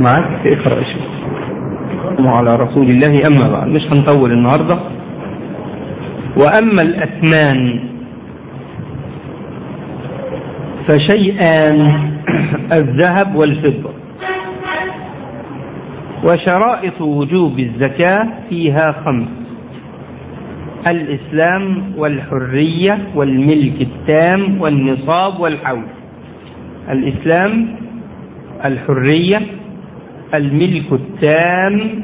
معاك اقرأ شيء وعلى رسول الله أما بعد مش هنطول النهاردة وأما الأثمان فشيئان الذهب والفضة وشرائط وجوب الزكاة فيها خمس الإسلام والحرية والملك التام والنصاب والحول الإسلام الحرية الملك التام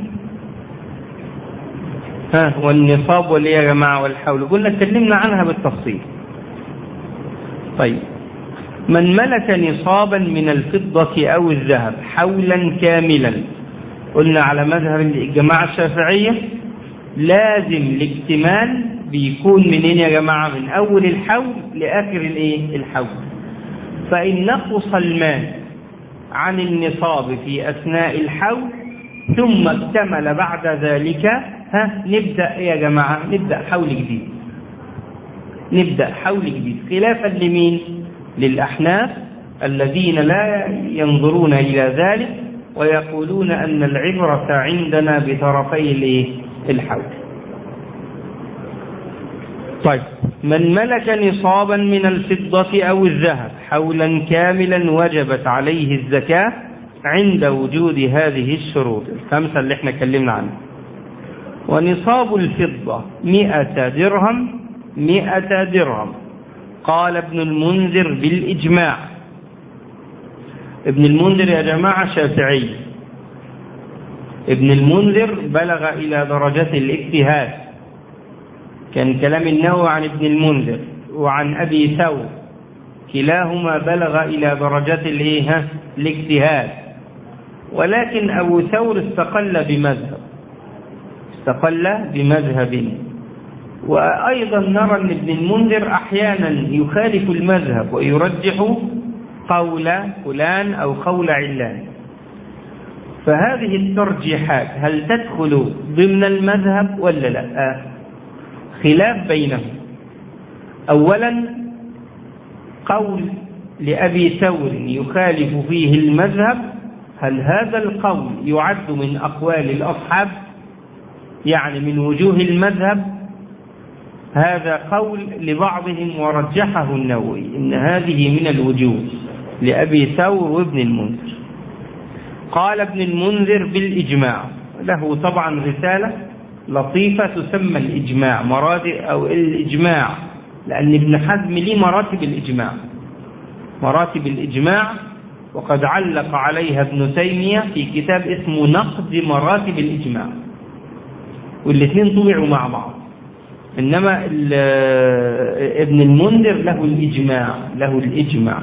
ها والنصاب واللي يا جماعة والحول قلنا اتكلمنا عنها بالتفصيل طيب من ملك نصابا من الفضة أو الذهب حولا كاملا قلنا على مذهب الجماعة الشافعية لازم الاكتمال بيكون منين يا جماعة من أول الحول لآخر الإيه الحول فإن نقص المال عن النصاب في أثناء الحول ثم اكتمل بعد ذلك ها نبدأ يا جماعة نبدأ حول جديد نبدأ حول جديد خلافا لمين للأحناف الذين لا ينظرون إلى ذلك ويقولون أن العبرة عندنا بطرفي الحول طيب من ملك نصابا من الفضة أو الذهب حولا كاملا وجبت عليه الزكاة عند وجود هذه الشروط الخمسة اللي احنا كلمنا عنها ونصاب الفضة مئة درهم مئة درهم قال ابن المنذر بالإجماع ابن المنذر يا جماعة شافعي ابن المنذر بلغ إلى درجة الاجتهاد كان كلام النووي عن ابن المنذر وعن أبي ثور كلاهما بلغ إلى درجة الايه الاجتهاد ولكن أبو ثور استقل بمذهب استقل بمذهب وأيضا نرى أن ابن المنذر أحيانا يخالف المذهب ويرجح قول فلان أو قول علان فهذه الترجيحات هل تدخل ضمن المذهب ولا لا آه. خلاف بينهم أولا قول لأبي ثور يخالف فيه المذهب هل هذا القول يعد من أقوال الأصحاب يعني من وجوه المذهب هذا قول لبعضهم ورجحه النووي إن هذه من الوجوه لأبي ثور وابن المنذر قال ابن المنذر بالإجماع له طبعا رسالة لطيفة تسمى الإجماع مراتب أو الإجماع لأن ابن حزم ليه مراتب الإجماع مراتب الإجماع وقد علق عليها ابن تيمية في كتاب اسمه نقد مراتب الإجماع والاثنين طبعوا مع بعض إنما ابن المنذر له الإجماع له الإجماع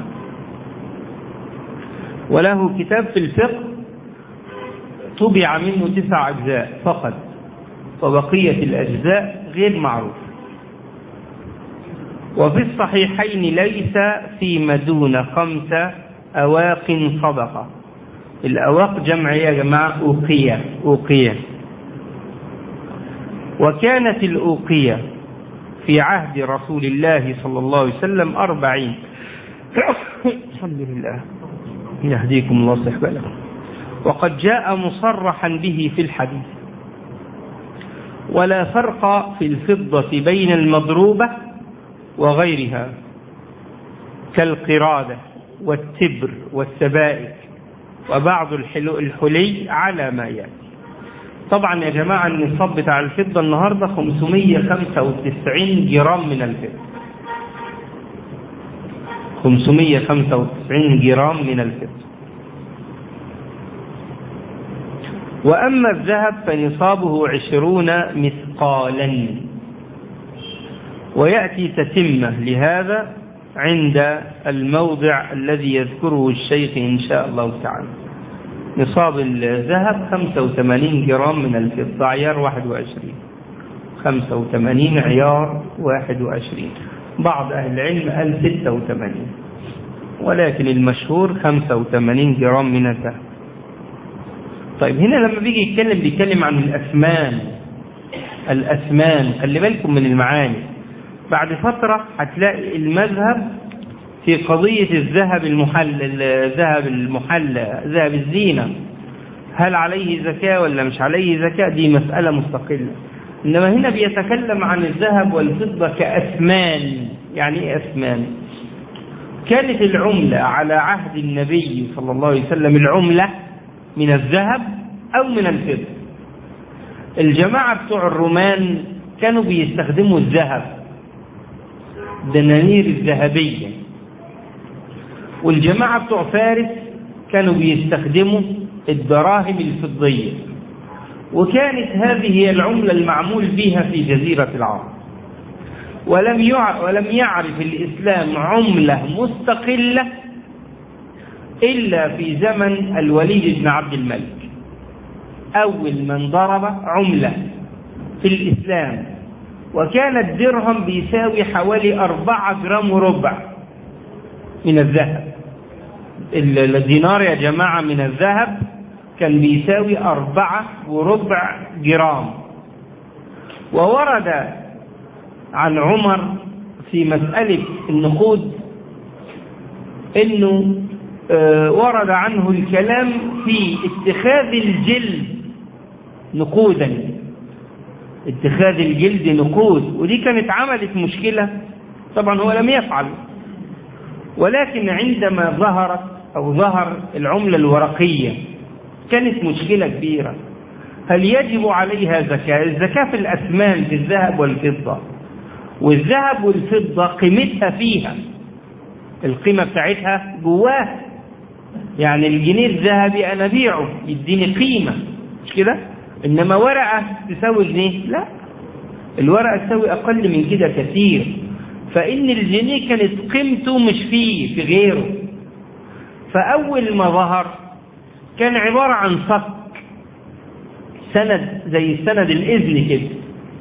وله كتاب في الفقه طبع منه تسع أجزاء فقط وبقية الأجزاء غير معروف وفي الصحيحين ليس فيما دون خمسة أواق صدقة الأواق جمع يا جماعة أوقية أوقية وكانت الأوقية في عهد رسول الله صلى الله عليه وسلم أربعين الحمد لله يهديكم الله صح بالكم وقد جاء مصرحا به في الحديث ولا فرق في الفضة بين المضروبة وغيرها كالقرادة والتبر والسبائك وبعض الحلي على ما يأتي طبعا يا جماعة النصاب بتاع الفضة النهاردة 595 جرام من الفضة 595 جرام من الفضة وأما الذهب فنصابه عشرون مثقالا ويأتي تتمة لهذا عند الموضع الذي يذكره الشيخ إن شاء الله تعالى نصاب الذهب 85 جرام من الفضة عيار 21 85 عيار 21 بعض أهل العلم قال 86 ولكن المشهور 85 جرام من الذهب طيب هنا لما بيجي يتكلم بيتكلم عن الأثمان الأثمان خلي بالكم من المعاني بعد فترة هتلاقي المذهب في قضية الذهب المحل الذهب المحلى ذهب الزينة هل عليه زكاة ولا مش عليه زكاة دي مسألة مستقلة إنما هنا بيتكلم عن الذهب والفضة كأثمان يعني إيه أثمان كانت العملة على عهد النبي صلى الله عليه وسلم العملة من الذهب أو من الفضة الجماعة بتوع الرومان كانوا بيستخدموا الذهب دنانير الذهبية والجماعة بتوع فارس كانوا بيستخدموا الدراهم الفضية وكانت هذه هي العملة المعمول بها في جزيرة العرب ولم يعرف ولم يعرف الإسلام عملة مستقلة إلا في زمن الوليد بن عبد الملك أول من ضرب عملة في الإسلام وكان الدرهم بيساوي حوالي أربعة جرام وربع من الذهب الدينار يا جماعة من الذهب كان بيساوي أربعة وربع جرام وورد عن عمر في مسألة النقود انه ورد عنه الكلام في اتخاذ الجلد نقودا اتخاذ الجلد نقود ودي كانت عملت مشكلة طبعا هو لم يفعل ولكن عندما ظهرت أو ظهر العملة الورقية كانت مشكلة كبيرة هل يجب عليها زكاة الزكاة في الأثمان في الذهب والفضة والذهب والفضة قيمتها فيها القيمة بتاعتها جواها يعني الجنيه الذهبي أنا بيعه يديني قيمة مش كده إنما ورقة تساوي جنيه لا الورقة تساوي أقل من كده كثير فإن الجنيه كانت قيمته مش فيه في غيره فأول ما ظهر كان عبارة عن صك سند زي السند الإذن كده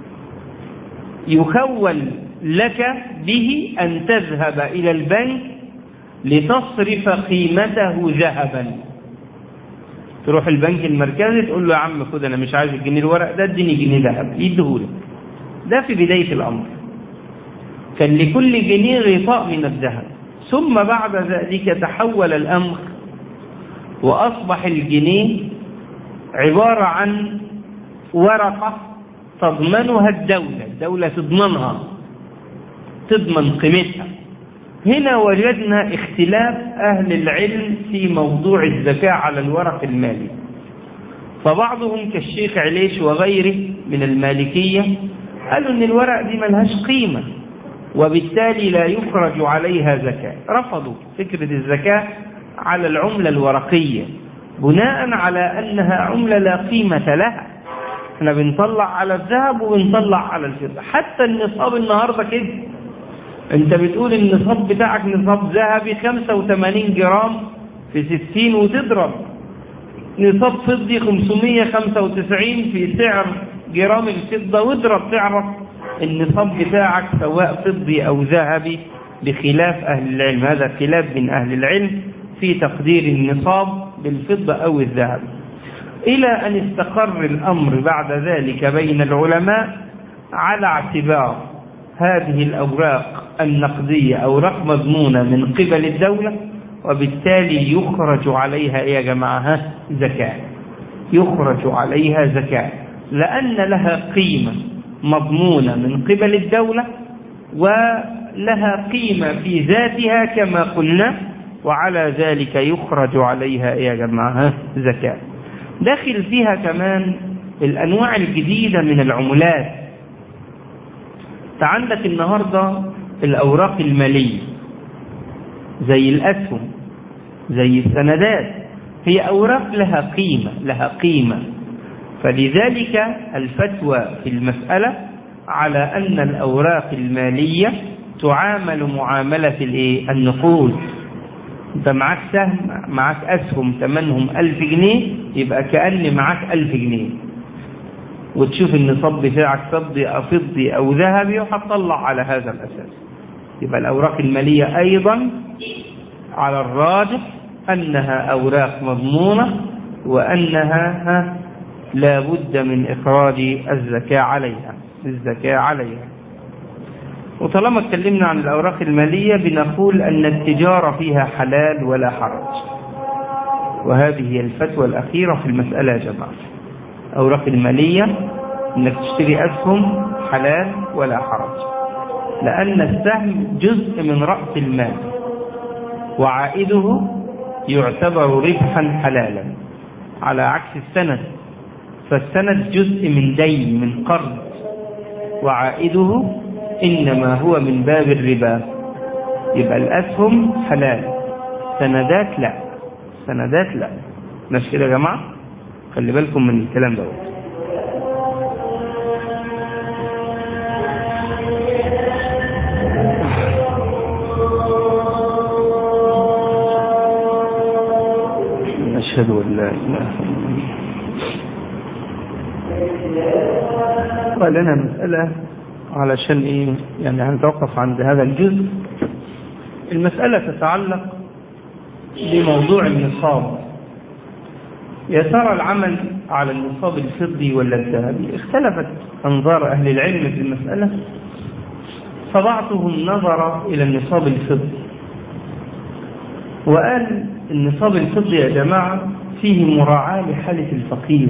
يخول لك به أن تذهب إلى البنك لتصرف قيمته ذهبا تروح البنك المركزي تقول له يا عم خد أنا مش عايز الجنيه الورق ده اديني جنيه ذهب يديهولك ده في بداية الأمر كان لكل جنيه غطاء من الذهب ثم بعد ذلك تحول الأمر وأصبح الجنيه عبارة عن ورقة تضمنها الدولة الدولة تضمنها تضمن قيمتها هنا وجدنا اختلاف أهل العلم في موضوع الزكاة على الورق المالي فبعضهم كالشيخ عليش وغيره من المالكية قالوا ان الورق دي ملهاش قيمة وبالتالي لا يخرج عليها زكاة رفضوا فكرة الزكاة على العملة الورقية بناء على أنها عملة لا قيمة لها احنا بنطلع على الذهب وبنطلع على الفضة حتى النصاب النهاردة كده انت بتقول النصاب بتاعك نصاب ذهبي 85 جرام في 60 وتضرب نصاب فضي 595 في سعر جرام الفضة واضرب تعرف النصاب بتاعك سواء فضي أو ذهبي بخلاف أهل العلم هذا خلاف من أهل العلم في تقدير النصاب بالفضة أو الذهب إلى أن استقر الأمر بعد ذلك بين العلماء على اعتبار هذه الأوراق النقدية أوراق مضمونة من قبل الدولة وبالتالي يخرج عليها يا جماعة زكاة يخرج عليها زكاة لأن لها قيمة مضمونة من قبل الدولة ولها قيمة في ذاتها كما قلنا وعلى ذلك يخرج عليها يا جماعة زكاة داخل فيها كمان الأنواع الجديدة من العملات عندك النهاردة الأوراق المالية زي الأسهم زي السندات هي أوراق لها قيمة لها قيمة فلذلك الفتوى في المسألة على أن الأوراق المالية تعامل معاملة النقود انت معاك سهم معاك اسهم ثمنهم ألف جنيه يبقى كأن معاك ألف جنيه وتشوف النصاب بتاعك فضي أو فضي أو ذهبي وهتطلع على هذا الأساس يبقى الأوراق المالية أيضا على الراجح أنها أوراق مضمونة وأنها لا بد من إخراج الزكاة عليها الزكاة عليها وطالما اتكلمنا عن الأوراق المالية بنقول أن التجارة فيها حلال ولا حرج وهذه هي الفتوى الأخيرة في المسألة يا جماعة أوراق المالية إنك تشتري أسهم حلال ولا حرج لأن السهم جزء من رأس المال وعائده يعتبر ربحا حلالا على عكس السند فالسند جزء من دين من قرض وعائده إنما هو من باب الربا يبقى الأسهم حلال سندات لا سندات لا مش كده يا جماعة خلي بالكم من الكلام ده أشهد أن لا إله إلا الله قال لنا مسألة علشان إيه يعني هنتوقف عند هذا الجزء المسألة تتعلق بموضوع النصاب يا ترى العمل على النصاب الفضي ولا الذهبي اختلفت أنظار أهل العلم في المسألة فبعضهم نظر إلى النصاب الفضي وقال النصاب الفضي يا جماعة فيه مراعاة لحالة الفقير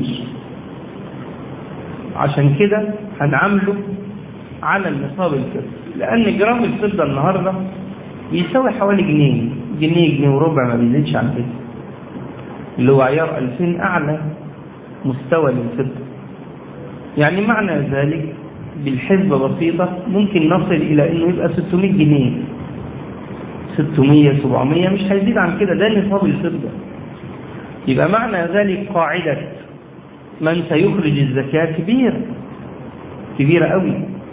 عشان كده هنعامله على النصاب الفضي لأن جرام الفضة النهاردة بيساوي حوالي جنيه جنيه جنيه وربع ما بيزيدش عن كده اللي هو عيار 2000 أعلى مستوى للفضة يعني معنى ذلك بالحسبة بسيطة ممكن نصل إلى أنه يبقى 600 جنيه 600 700 مش هيزيد عن كده ده نصاب الفضة يبقى معنى ذلك قاعدة من سيخرج الزكاة كبيرة كبيرة قوي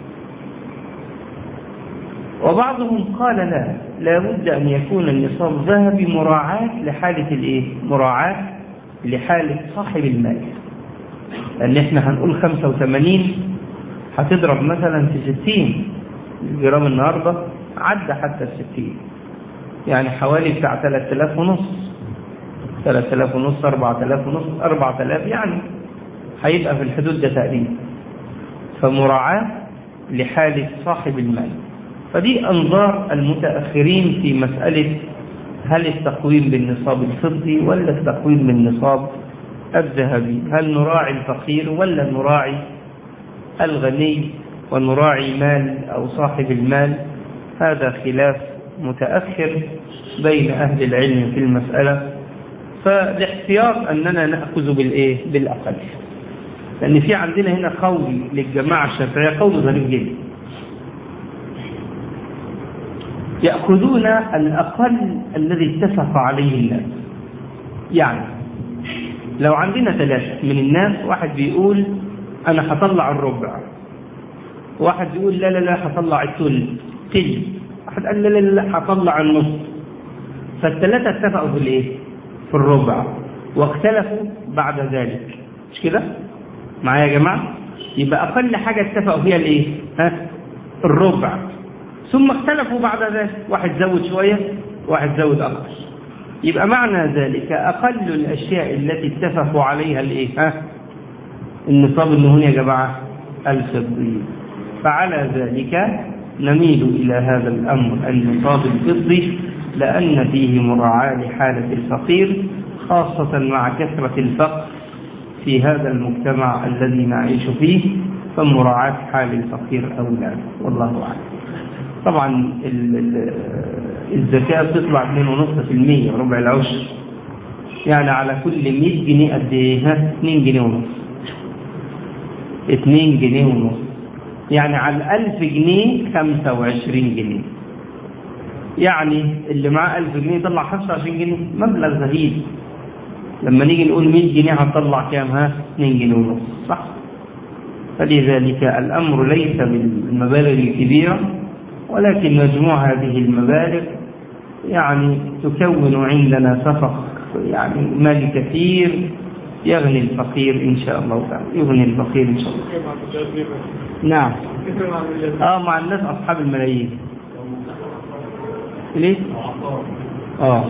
وبعضهم قال لا لا بد أن يكون النصاب ذهبي مراعاة لحالة الإيه؟ مراعاة لحالة صاحب المال لأن إحنا هنقول 85 هتضرب مثلا في 60 الجرام النهاردة عدى حتى ال 60 يعني حوالي بتاع 3000 ونص 3000 ونص 4000 ونص 4000 يعني هيبقى في الحدود ده تقريبا فمراعاة لحالة صاحب المال فدي أنظار المتأخرين في مسألة هل التقويم بالنصاب الفضي ولا التقويم بالنصاب الذهبي هل نراعي الفقير ولا نراعي الغني ونراعي مال أو صاحب المال هذا خلاف متأخر بين أهل العلم في المسألة فالاحتياط أننا نأخذ بالإيه؟ بالأقل لأن في عندنا هنا قول للجماعة الشافعية قول غريب جدا يأخذون الأقل الذي اتفق عليه الناس يعني لو عندنا ثلاثة من الناس واحد بيقول أنا هطلع الربع واحد بيقول لا لا لا هطلع الثلث تل واحد قال لا لا لا هطلع النص فالثلاثة اتفقوا في الايه؟ في الربع واختلفوا بعد ذلك مش كده؟ معايا يا جماعة؟ يبقى أقل حاجة اتفقوا فيها الايه؟ ها؟ الربع ثم اختلفوا بعد ذلك واحد زود شوية واحد زود أكثر يبقى معنى ذلك أقل الأشياء التي اتفقوا عليها الإيه ها النصاب النهون يا جماعة الفضي فعلى ذلك نميل إلى هذا الأمر النصاب الفضي لأن فيه مراعاة لحالة الفقير خاصة مع كثرة الفقر في هذا المجتمع الذي نعيش فيه فمراعاة حال الفقير أولى والله أعلم طبعا الزكاة بتطلع 2.5% ربع العشر يعني على كل 100 جنيه قد ايه؟ 2 جنيه ونص 2 جنيه ونص يعني على 1000 جنيه 25 جنيه يعني اللي معاه 1000 جنيه يطلع 25 جنيه مبلغ زهيد لما نيجي نقول 100 جنيه هتطلع كام ها 2 جنيه ونص صح فلذلك الأمر ليس بالمبالغ الكبيرة ولكن مجموع هذه المبالغ يعني تكون عندنا سفق يعني مال كثير يغني الفقير إن شاء الله تعالى يغني الفقير إن شاء الله نعم اه مع الناس أصحاب الملايين ليه؟ اه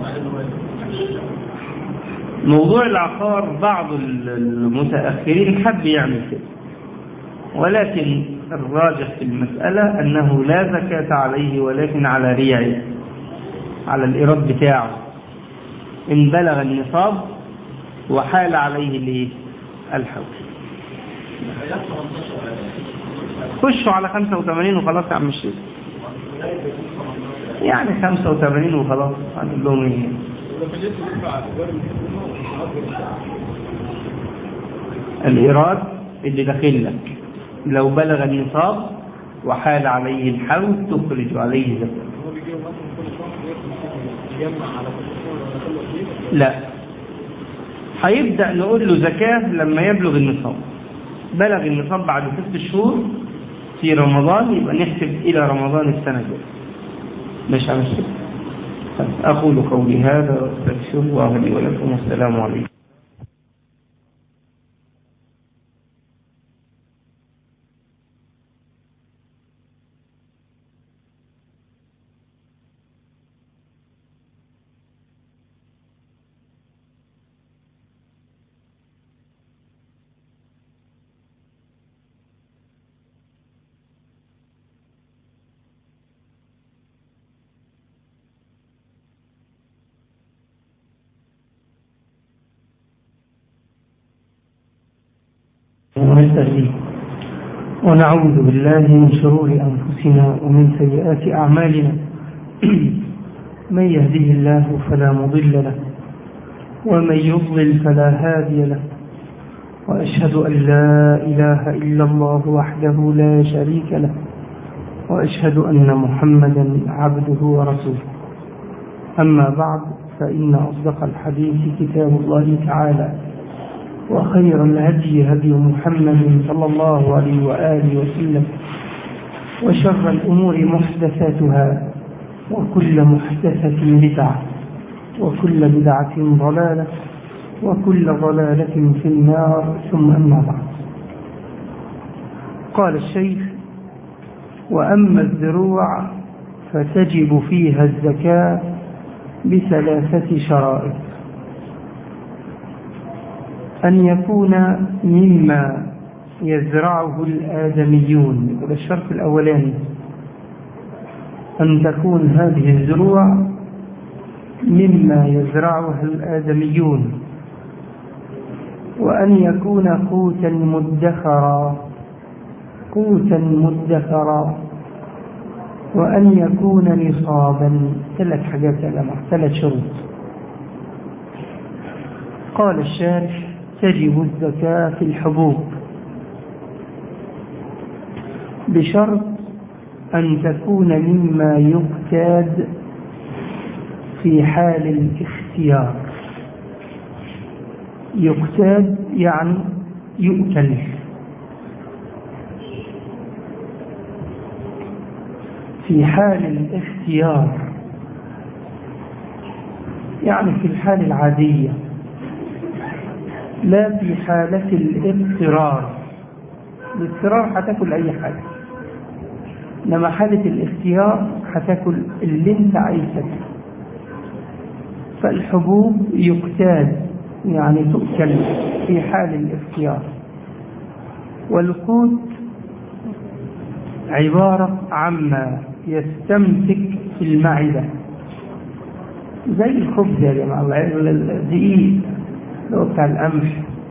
موضوع العقار بعض المتأخرين حب يعمل كده ولكن الراجح في المسألة أنه لا زكاة عليه ولكن على ريعه على الإيراد بتاعه إن بلغ النصاب وحال عليه الايه الحول خشوا على 85 وخلاص يا عم الشيخ يعني 85 وخلاص هنقول لهم ايه الإيراد اللي داخل لك لو بلغ النصاب وحال عليه الحول تخرج عليه زكاة لا هيبدأ نقول له زكاة لما يبلغ النصاب بلغ النصاب بعد ست شهور في رمضان يبقى نحسب إلى رمضان السنة الجاية مش على الشيء أقول قولي هذا واستغفر الله لي ولكم والسلام عليكم ونستهديه ونعوذ بالله من شرور أنفسنا ومن سيئات أعمالنا من يهده الله فلا مضل له ومن يضلل فلا هادي له وأشهد أن لا إله إلا الله وحده لا شريك له وأشهد أن محمدا عبده ورسوله أما بعد فإن أصدق الحديث كتاب الله تعالى وخير الهدي هدي محمد صلى الله عليه وآله وسلم وشر الأمور محدثاتها وكل محدثة بدعة وكل بدعة ضلالة وكل ضلالة في النار ثم أما بعد قال الشيخ وأما الزروع فتجب فيها الزكاة بثلاثة شرائط أن يكون مما يزرعه الآدميون هذا الشرط الأولاني أن تكون هذه الزروع مما يزرعها الآدميون وأن يكون قوتا مدخرا قوتا مدخرا وأن يكون نصابا ثلاث حاجات يا جماعة ثلاث شروط قال الشارح تجب الزكاة في الحبوب بشرط أن تكون مما يقتاد في حال الاختيار يقتاد يعني يؤكل في حال الاختيار يعني في الحال العادية لا في حالة الاضطرار الاضطرار هتاكل أي حاجة إنما حالة الاختيار هتاكل اللي انت عايز تاكله فالحبوب يقتاد يعني تؤكل في حال الاختيار والقوت عبارة عما يستمسك في المعدة زي الخبز يا جماعة الدقيق اللي هو بتاع القمح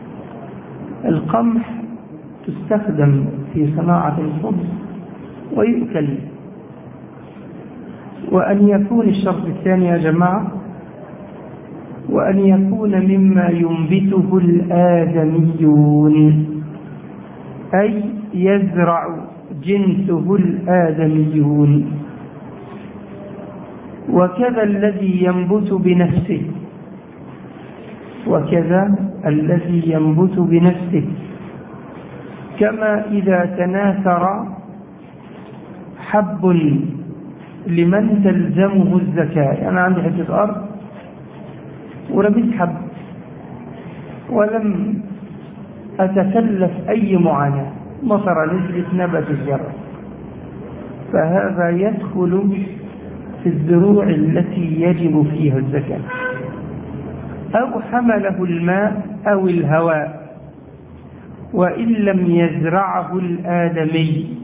القمح تستخدم في صناعة الخبز ويؤكل وأن يكون الشرط الثاني يا جماعة وأن يكون مما ينبته الآدميون أي يزرع جنسه الآدميون وكذا الذي ينبت بنفسه وكذا الذي ينبت بنفسه كما إذا تناثر حب لمن تلزمه الزكاة أنا عندي حتة أرض ورميت حب ولم أتكلف أي معاناة مطر نزلت نبت الزرع فهذا يدخل في الزروع التي يجب فيها الزكاة أو حمله الماء أو الهواء وإن لم يزرعه الآدمي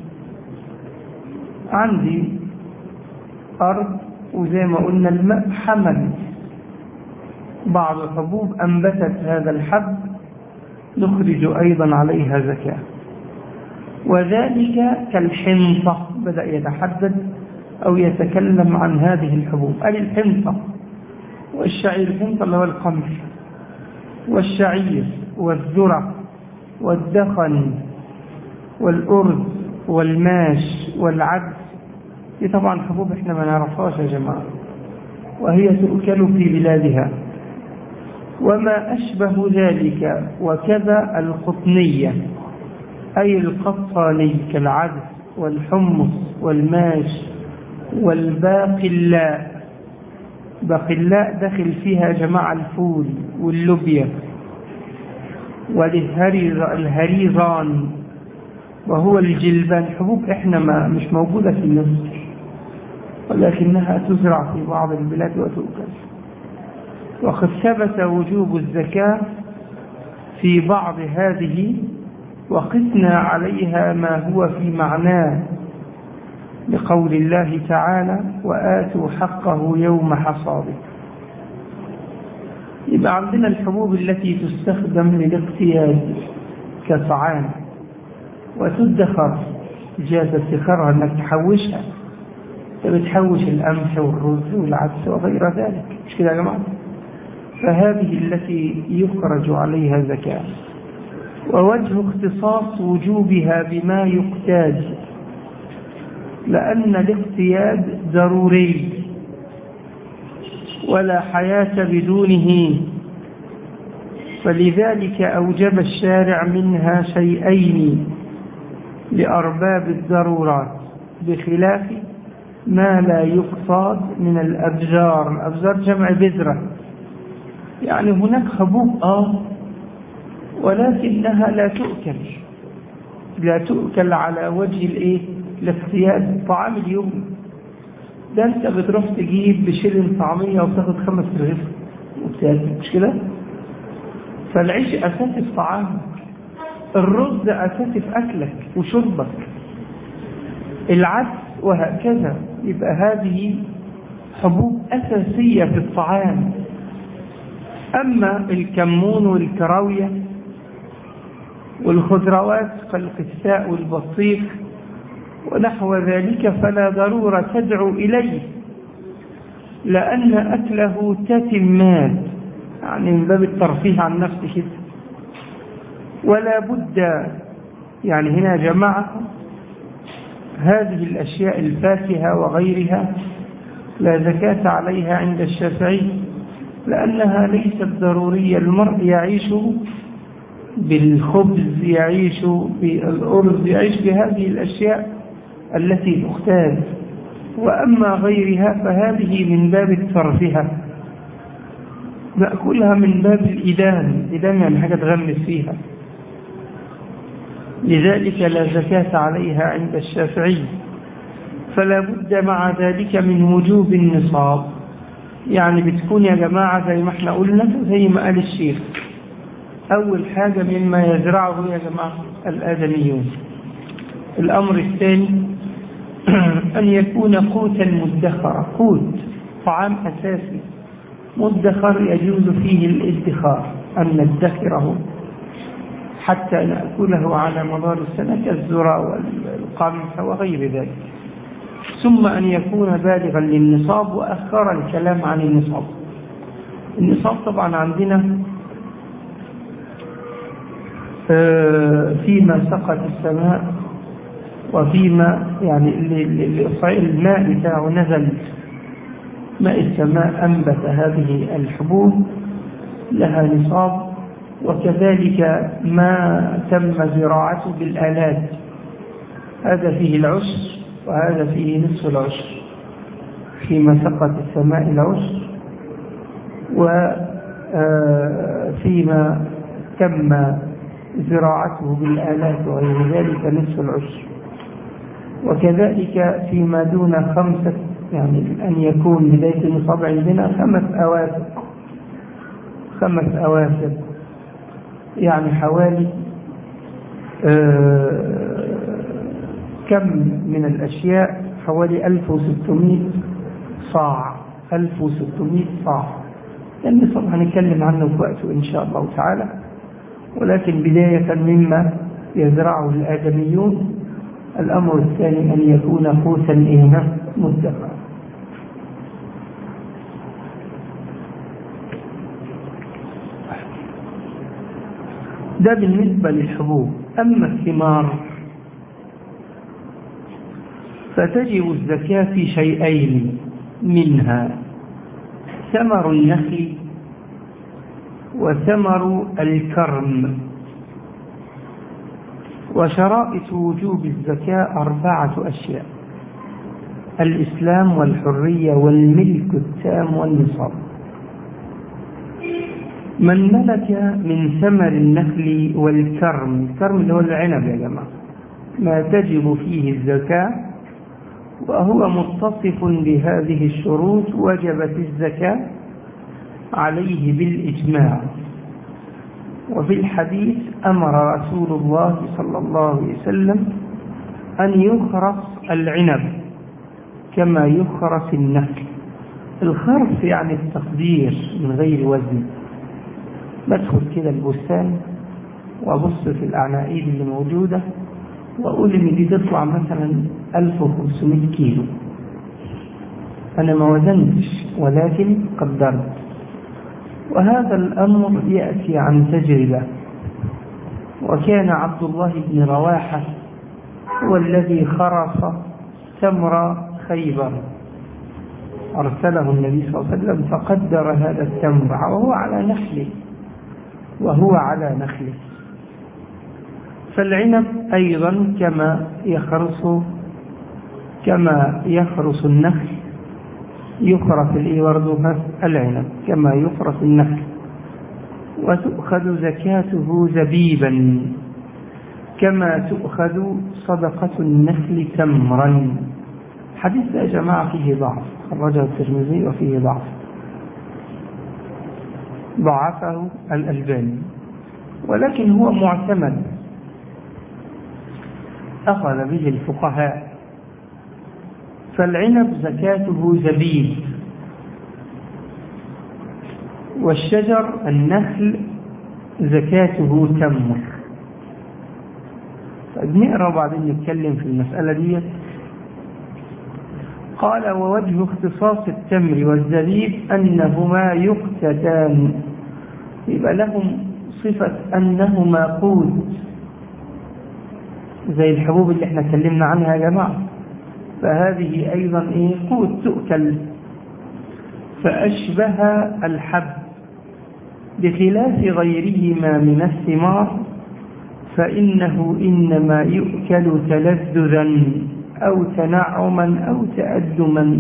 عندي أرض وزي ما قلنا الماء حمل بعض الحبوب أنبتت هذا الحب نخرج أيضا عليها زكاة وذلك كالحنطة بدأ يتحدث أو يتكلم عن هذه الحبوب قال الحنطة والشعير الحنطة اللي هو القمح والشعير والذرة والدخن والأرز والماش والعدس دي طبعا حبوب احنا ما نعرفهاش يا جماعة وهي تؤكل في بلادها وما أشبه ذلك وكذا القطنية أي القطاني كالعدس والحمص والماش والباقلاء باقلاء داخل فيها جماعة الفول واللوبيا والهريزان وهو الجلبان حبوب احنا ما مش موجودة في مصر ولكنها تزرع في بعض البلاد وتؤكل وقد ثبت وجوب الزكاة في بعض هذه وقسنا عليها ما هو في معناه لقول الله تعالى وآتوا حقه يوم حصاده يبقى عندنا الحبوب التي تستخدم للاقتياد كطعام وتدخر جاز ادخارها انك تحوشها بتحوش القمح والرز والعدس وغير ذلك مش كده يا جماعه فهذه التي يخرج عليها زكاه ووجه اختصاص وجوبها بما يقتاد لأن الاقتياد ضروري ولا حياة بدونه فلذلك أوجب الشارع منها شيئين لأرباب الضرورات بخلاف ما لا يقصاد من الأبزار الأبزار جمع بذرة يعني هناك حبوب آه ولكنها لا تؤكل لا تؤكل على وجه الايه الاقتياد طعام اليوم ده انت بتروح تجيب بشيلن طعمية وتاخد خمس رغيف وبتاكل مش كده فالعيش اساسي في طعامك الرز اساسي في اكلك وشربك العدس وهكذا يبقى هذه حبوب اساسية في الطعام اما الكمون والكراويه والخضروات كالقساء والبطيخ ونحو ذلك فلا ضرورة تدعو إليه لأن أكله تتمات يعني من باب الترفيه عن نفسه كده ولا بد يعني هنا يا جماعة هذه الأشياء الفاكهة وغيرها لا زكاة عليها عند الشافعي لأنها ليست ضرورية المرء يعيش بالخبز يعيش بالأرز يعيش بهذه الأشياء التي تختال وأما غيرها فهذه من باب الترفيه نأكلها من باب الإدام الإدام يعني حاجة تغمس فيها لذلك لا زكاة عليها عند الشافعي فلا بد مع ذلك من وجوب النصاب يعني بتكون يا جماعة زي ما احنا قلنا زي ما قال الشيخ أول حاجة مما يزرعه يا جماعة الآدميون الأمر الثاني أن يكون قوتا مدخرا قوت طعام أساسي مدخر يجوز فيه الادخار أن ندخره حتى نأكله على مدار السنة كالذرة والقمح وغير ذلك ثم أن يكون بالغا للنصاب وأخر الكلام عن النصاب النصاب طبعا عندنا فيما سقط السماء وفيما يعني الماء بتاعه نزل ماء السماء أنبت هذه الحبوب لها نصاب وكذلك ما تم زراعته بالآلات هذا فيه العشر وهذا فيه نصف العشر فيما سقط السماء العشر وفيما تم زراعته بالآلات وغير ذلك نصف العشر وكذلك فيما دون خمسة يعني أن يكون بداية النصاب عندنا خمس أواسق خمس أواسق يعني حوالي آه كم من الأشياء حوالي 1600 صاع 1600 صاع النصاب هنتكلم عنه في وقته إن شاء الله تعالى ولكن بداية مما يزرعه الآدميون الأمر الثاني أن يكون قوتا إيه مدخرا ده بالنسبة للحبوب أما الثمار فتجب الزكاة في شيئين منها ثمر النخل وثمر الكرم وشرائط وجوب الزكاة أربعة أشياء الإسلام والحرية والملك التام والنصاب من ملك من ثمر النخل والكرم الكرم اللي هو العنب يا جماعة ما تجب فيه الزكاة وهو متصف بهذه الشروط وجبت الزكاة عليه بالإجماع وفي الحديث أمر رسول الله صلى الله عليه وسلم أن يخرص العنب كما يخرص النخل الخرص يعني التقدير من غير وزن بدخل كده البستان وابص في الاعناقيد اللي موجوده واقول ان دي تطلع مثلا 1500 كيلو انا ما وزنتش ولكن قدرت وهذا الامر ياتي عن تجربه وكان عبد الله بن رواحه هو الذي خرص تمر خيبر أرسله النبي صلى الله عليه وسلم فقدر هذا التمر وهو على نخله وهو على نخله فالعنب أيضا كما يخرص كما يخرص النخل يخرص الإيه برضه العنب كما يخرص النخل وتؤخذ زكاته زبيبا كما تؤخذ صدقة النخل تمرا حديث يا جماعة فيه ضعف خرجه الترمذي وفيه ضعف ضعفه الألباني ولكن هو معتمد أخذ به الفقهاء فالعنب زكاته زبيب والشجر النخل زكاته تمر طيب نقرا وبعدين نتكلم في المسألة دي قال ووجه اختصاص التمر والزبيب أنهما يقتتان يبقى لهم صفة أنهما قوت زي الحبوب اللي احنا اتكلمنا عنها يا جماعة فهذه أيضا إيه قوت تؤكل فأشبه الحب بخلاف غيرهما من الثمار فإنه إنما يؤكل تلذذا أو تنعما أو تأدما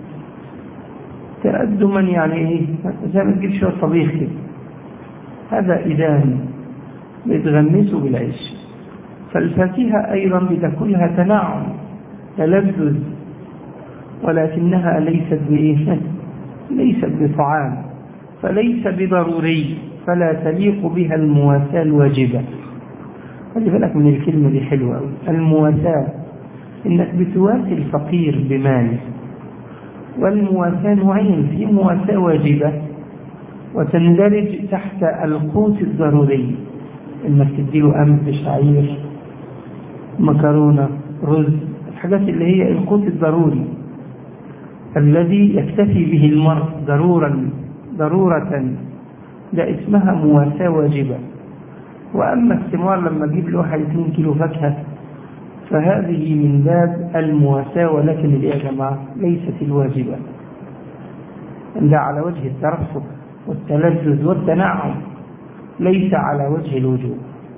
تأدما يعني إيه زي ما تجيب شوية طبيخ كده هذا إدان بيتغمسوا بالعيش فالفاكهة أيضا بتاكلها تنعم تلذذ ولكنها ليست بإيه ليست بطعام فليس بضروري فلا تليق بها المواساة الواجبة خلي بالك من الكلمة دي حلوة أوي المواساة إنك بتواسي الفقير بماله والمواساة نوعين في مواساة واجبة وتندرج تحت القوت الضروري إنك تديله قمح شعير مكرونة رز الحاجات اللي هي القوت الضروري الذي يكتفي به المرء ضرورا ضرورة ده اسمها مواساة واجبة وأما الثمار لما أجيب له واحد 2 كيلو فاكهة فهذه من باب المواساة ولكن اللي يا جماعة ليست الواجبة ده على وجه الترفق والتلذذ والتنعم ليس على وجه الوجوب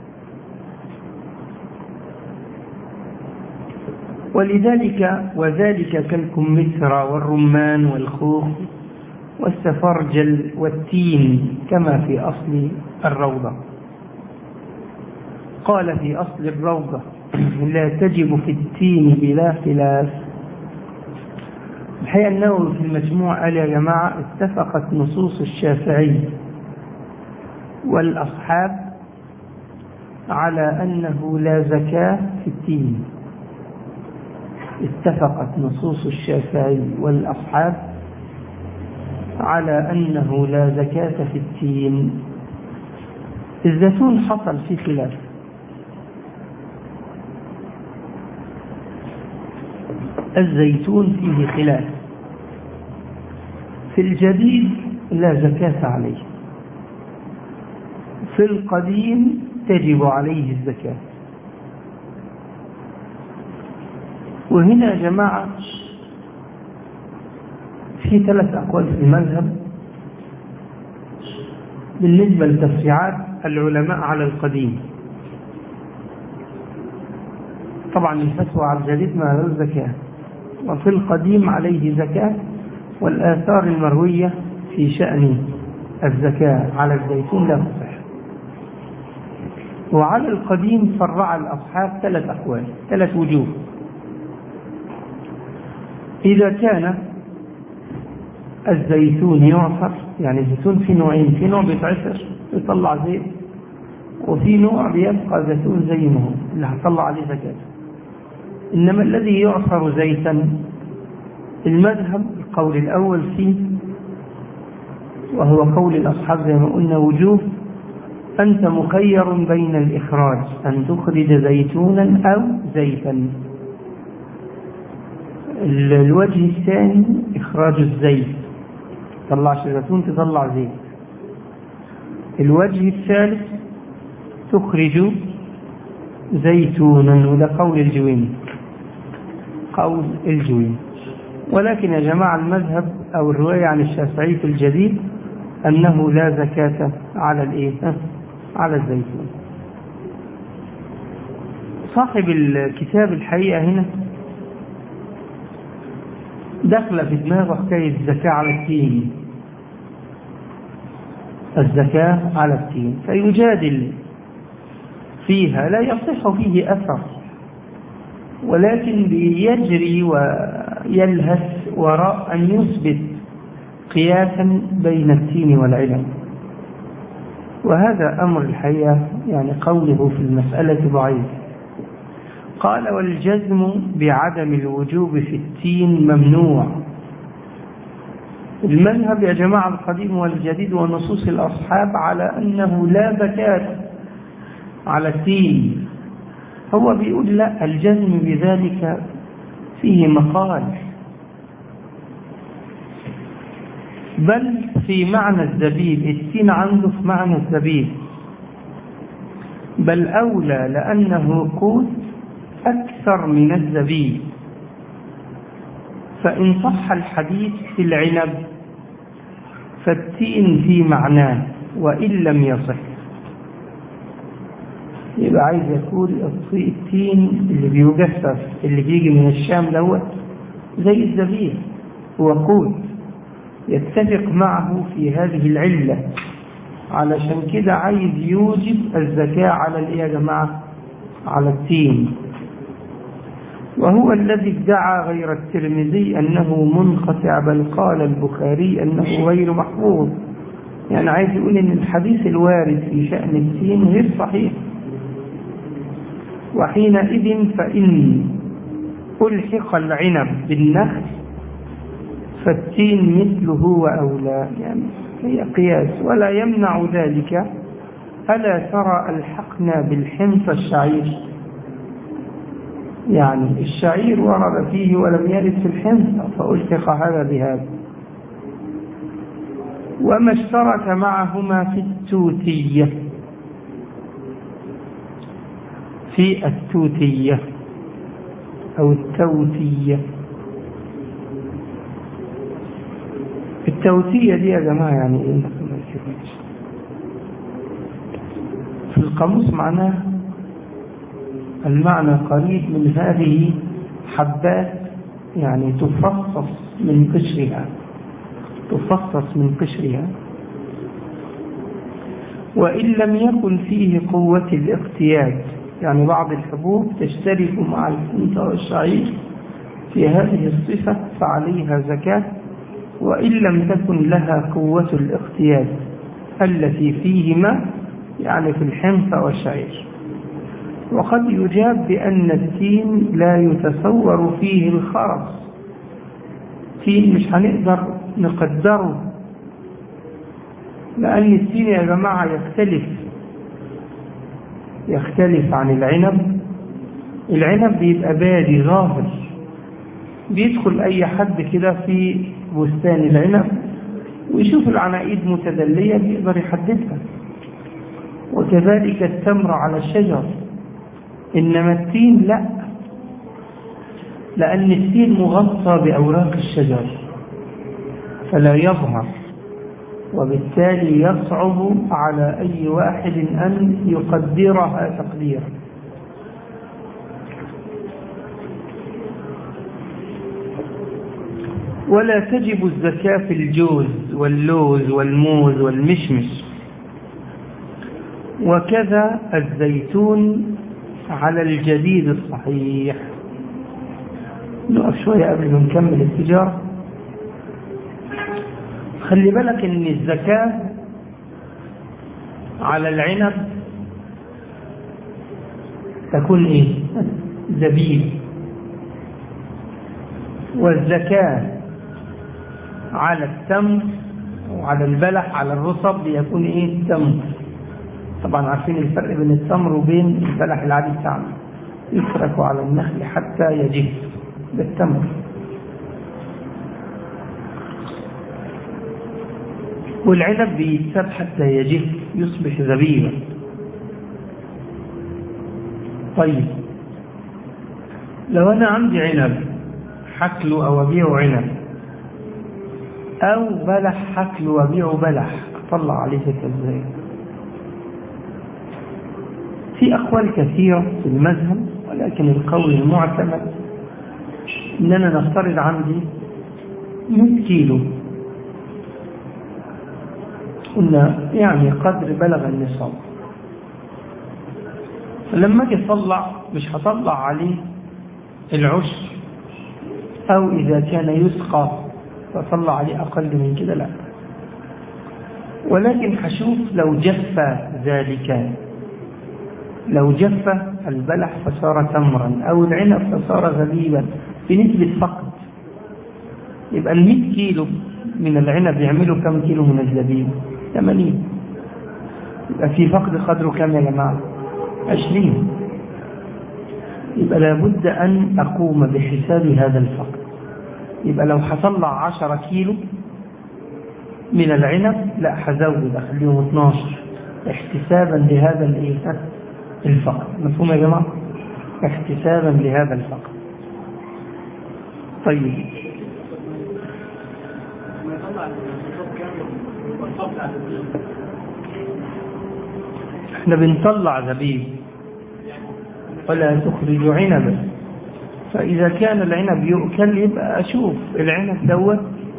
ولذلك وذلك كالكمثرى والرمان والخوخ والسفرجل والتين كما في أصل الروضة قال في أصل الروضة لا تجب في التين بلا خلاف الحقيقة النووي في المجموع قال يا جماعة اتفقت نصوص الشافعي والأصحاب على أنه لا زكاة في التين اتفقت نصوص الشافعي والأصحاب على أنه لا زكاة في التين الزيتون حصل فيه خلاف الزيتون فيه خلاف في الجديد لا زكاة عليه في القديم تجب عليه الزكاة وهنا يا جماعة في ثلاث أقوال في المذهب بالنسبة لتفريعات العلماء على القديم طبعا الفتوى على الجديد ما له زكاة وفي القديم عليه زكاة والآثار المروية في شأن الزكاة على الزيتون لا تصح وعلى القديم فرع الأصحاب ثلاث أقوال ثلاث وجوه إذا كان الزيتون يعصر يعني الزيتون في نوعين في نوع بيتعصر يطلع زيت وفي نوع بيبقى زيتون زي ما هو اللي هطلع عليه زكاة إنما الذي يعصر زيتا المذهب القول الأول فيه وهو قول الأصحاب زي ما قلنا وجوب أنت مخير بين الإخراج أن تخرج زيتونا أو زيتا الوجه الثاني إخراج الزيت تطلعش زيتون تطلع زيت الوجه الثالث تخرج زيتونا وده قول الجويني قول الجويني ولكن يا جماعة المذهب أو الرواية عن الشافعي في الجديد أنه لا زكاة على الإيه؟ على الزيتون صاحب الكتاب الحقيقة هنا دخل في دماغه حكاية الزكاة على التين الزكاة على التين فيجادل فيها لا يصح فيه أثر ولكن بيجري ويلهث وراء أن يثبت قياسا بين التين والعلم وهذا أمر الحقيقة يعني قوله في المسألة ضعيف قال والجزم بعدم الوجوب في التين ممنوع المذهب يا جماعة القديم والجديد ونصوص الأصحاب على أنه لا زكاة على التين هو بيقول لا الجزم بذلك فيه مقال بل في معنى الزبيب التين عنده في معنى الزبيب بل أولى لأنه قوت أكثر من الزبيب فإن صح الحديث في العنب فالتين في معناه وإن لم يصح يبقى عايز يقول التين اللي بيجفف اللي بيجي من الشام دوت زي الزبيب هو قوت يتفق معه في هذه العلة علشان كده عايز يوجب الزكاة على الايه يا جماعة على التين وهو الذي ادعى غير الترمذي أنه منقطع بل قال البخاري أنه غير محفوظ يعني عايز يقول أن الحديث الوارد في شأن التين غير صحيح وحينئذ فإن ألحق العنب بالنخل فالتين مثله وأولى يعني هي قياس ولا يمنع ذلك ألا ترى ألحقنا بالحنطة الشعير يعني الشعير ورد فيه ولم يرد في الحنطة فألحق هذا بهذا وما اشترك معهما في التوتية في التوتية أو التوتية التوتية دي يا جماعة يعني إيه في القاموس معناه المعنى قريب من هذه حبات يعني تفصص من قشرها تفصص من قشرها وإن لم يكن فيه قوة الاقتياد يعني بعض الحبوب تشترك مع الحنطة والشعير في هذه الصفة فعليها زكاة وإن لم تكن لها قوة الاقتياد التي فيهما يعني في الحنطة والشعير وقد يجاب بأن التين لا يتصور فيه الخرص تين مش هنقدر نقدره لأن التين يا جماعة يختلف يختلف عن العنب العنب بيبقى بادي ظاهر بيدخل أي حد كده في بستان العنب ويشوف العناقيد متدلية بيقدر يحددها وكذلك التمر على الشجر إنما التين لا لأن التين مغطى بأوراق الشجر فلا يظهر وبالتالي يصعب على أي واحد أن يقدرها تقديرا ولا تجب الزكاة في الجوز واللوز والموز والمشمش وكذا الزيتون على الجديد الصحيح نقف شوية قبل ما نكمل التجارة خلي بالك ان الزكاة على العنب تكون ايه زبيب والزكاة على التمر وعلى البلح على الرطب يكون ايه تمر طبعا عارفين الفرق بين التمر وبين البلح العادي بتاعنا يترك على النخل حتى يجف بالتمر والعنب بيتساب حتى يجف يصبح زبيبا طيب لو انا عندي عنب حكله او ابيعه عنب او بلح حكله وابيعه بلح اطلع عليه زكاه ازاي في اقوال كثيره في المذهب ولكن القول المعتمد اننا نفترض عندي 100 كيلو قلنا يعني قدر بلغ النصاب فلما اجي اطلع مش هطلع عليه العشر او اذا كان يسقى فطلع عليه اقل من كده لا ولكن هشوف لو جف ذلك لو جف البلح فصار تمرا او العنب فصار زبيبا بنسبة فقد يبقى ال 100 كيلو من العنب يعملوا كم كيلو من الزبيب 80 يبقى في فقد قدره كم يا جماعة 20 يبقى لابد أن أقوم بحساب هذا الفقد يبقى لو هطلع 10 كيلو من العنب لا هزود أخليهم 12 احتسابا لهذا الايه الفقد مفهوم يا جماعة احتسابا لهذا الفقد طيب احنا بنطلع زبيب ولا تخرج عنبا فإذا كان العنب يؤكل يبقى أشوف العنب دوت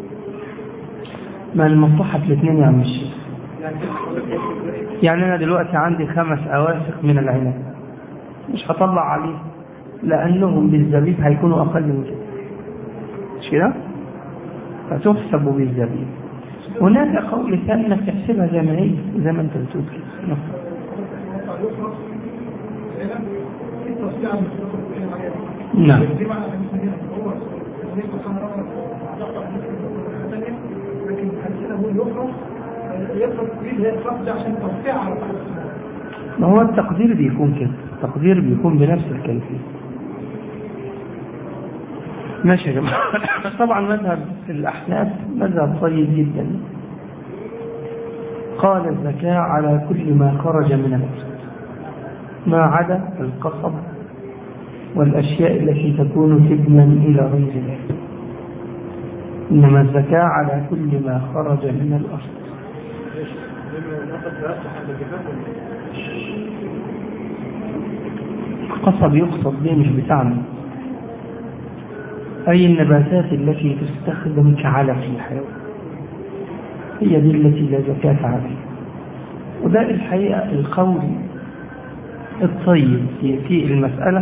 ما المصلحة في الاثنين يا عم الشيخ يعني أنا دلوقتي عندي خمس أواسق من العنب مش هطلع عليه لأنهم بالزبيب هيكونوا أقل من كده مش كده؟ فتحسب بالزبيب هناك قول ثاني انك تحسبها زي ما هي زي ما انت بتقول كده نعم ما هو التقدير بيكون كده التقدير بيكون بنفس الكيفية ماشي يا جماعة طبعا مذهب الأحناف مذهب طيب جدا قال الزكاة على كل ما خرج من الأسد ما عدا القصب والأشياء التي تكون تبنا إلى غير ذلك إنما الزكاة على كل ما خرج من الأصل القصب يقصد به مش بتاعنا أي النباتات التي تستخدم كعلف للحيوان هي دي التي لا زكاة عليها وده الحقيقة القول الطيب في في المسألة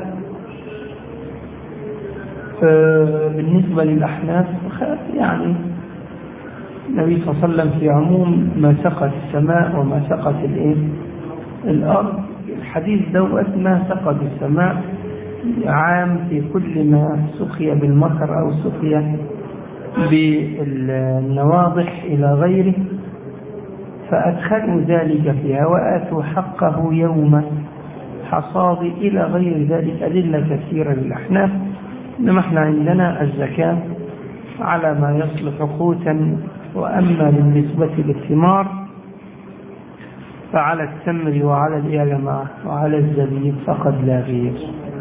بالنسبة للأحناف يعني النبي صلى الله عليه وسلم في عموم ما سقت السماء وما سقت الايه الأرض الحديث دوت ما سقط السماء عام في كل ما سقي بالمطر أو سقي بالنواضح إلى غيره فأدخلوا ذلك فيها وآتوا حقه يوم حصاد إلى غير ذلك أدلة كثيرة للأحناف إنما احنا عندنا الزكاة على ما يصلح قوتا وأما بالنسبة للثمار فعلى التمر وعلى الايه يا جماعة وعلى الزبيب فقد لا غير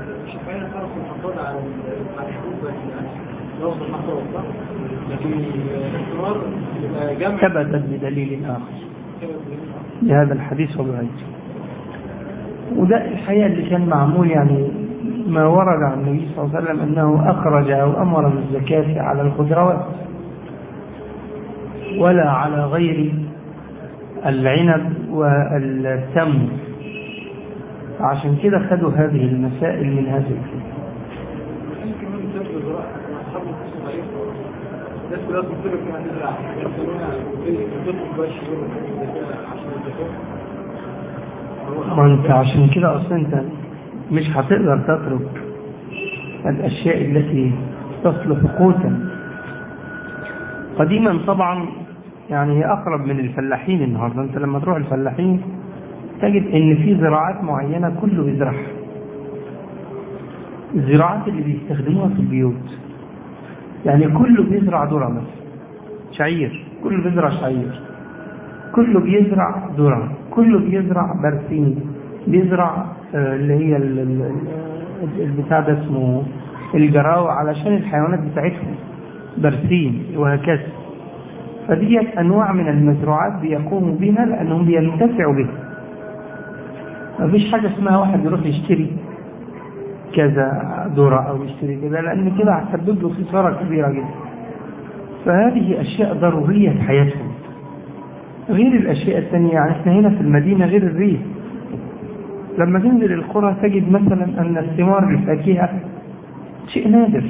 ثبتت بدليل آخر لهذا الحديث وبغيره وده الحقيقة اللي كان معمول يعني ما ورد عن النبي صلى الله عليه وسلم أنه أخرج أو أمر بالزكاة على الخضروات ولا على غير العنب والتمر عشان كده خدوا هذه المسائل من هذه الكتاب ما انت عشان كده اصلا انت مش هتقدر تترك الاشياء التي تصلح قوتا قديما طبعا يعني هي اقرب من الفلاحين النهارده انت لما تروح الفلاحين تجد ان في زراعات معينه كله بيزرعها الزراعات اللي بيستخدموها في البيوت يعني كله بيزرع ذره مثلا شعير كله بيزرع شعير كله بيزرع ذره كله بيزرع برسيم بيزرع آه، اللي هي ال- ال- ال- البتاع ده اسمه الجراوة علشان الحيوانات بتاعتهم برسيم وهكذا فديت أنواع من المزروعات بيقوموا بها لأنهم بينتفعوا بها مفيش حاجة اسمها واحد يروح يشتري كذا ذرة أو يشتري كذا لأن كده هتسبب له خسارة كبيرة جدا فهذه أشياء ضرورية في حياتهم غير الأشياء الثانية يعني احنا هنا في المدينة غير الريف لما تنزل القرى تجد مثلا أن الثمار الفاكهة شيء نادر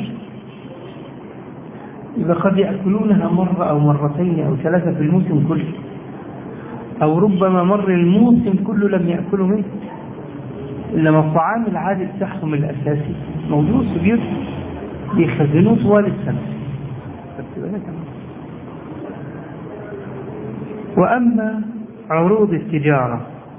إذا قد يأكلونها مرة أو مرتين أو ثلاثة في الموسم كله أو ربما مر الموسم كله لم يأكلوا منه إنما الطعام العادي بتاعهم الأساسي موجود في بيوتهم بيخزنوه طوال السنة خدت بالك يا وأما عروض التجارة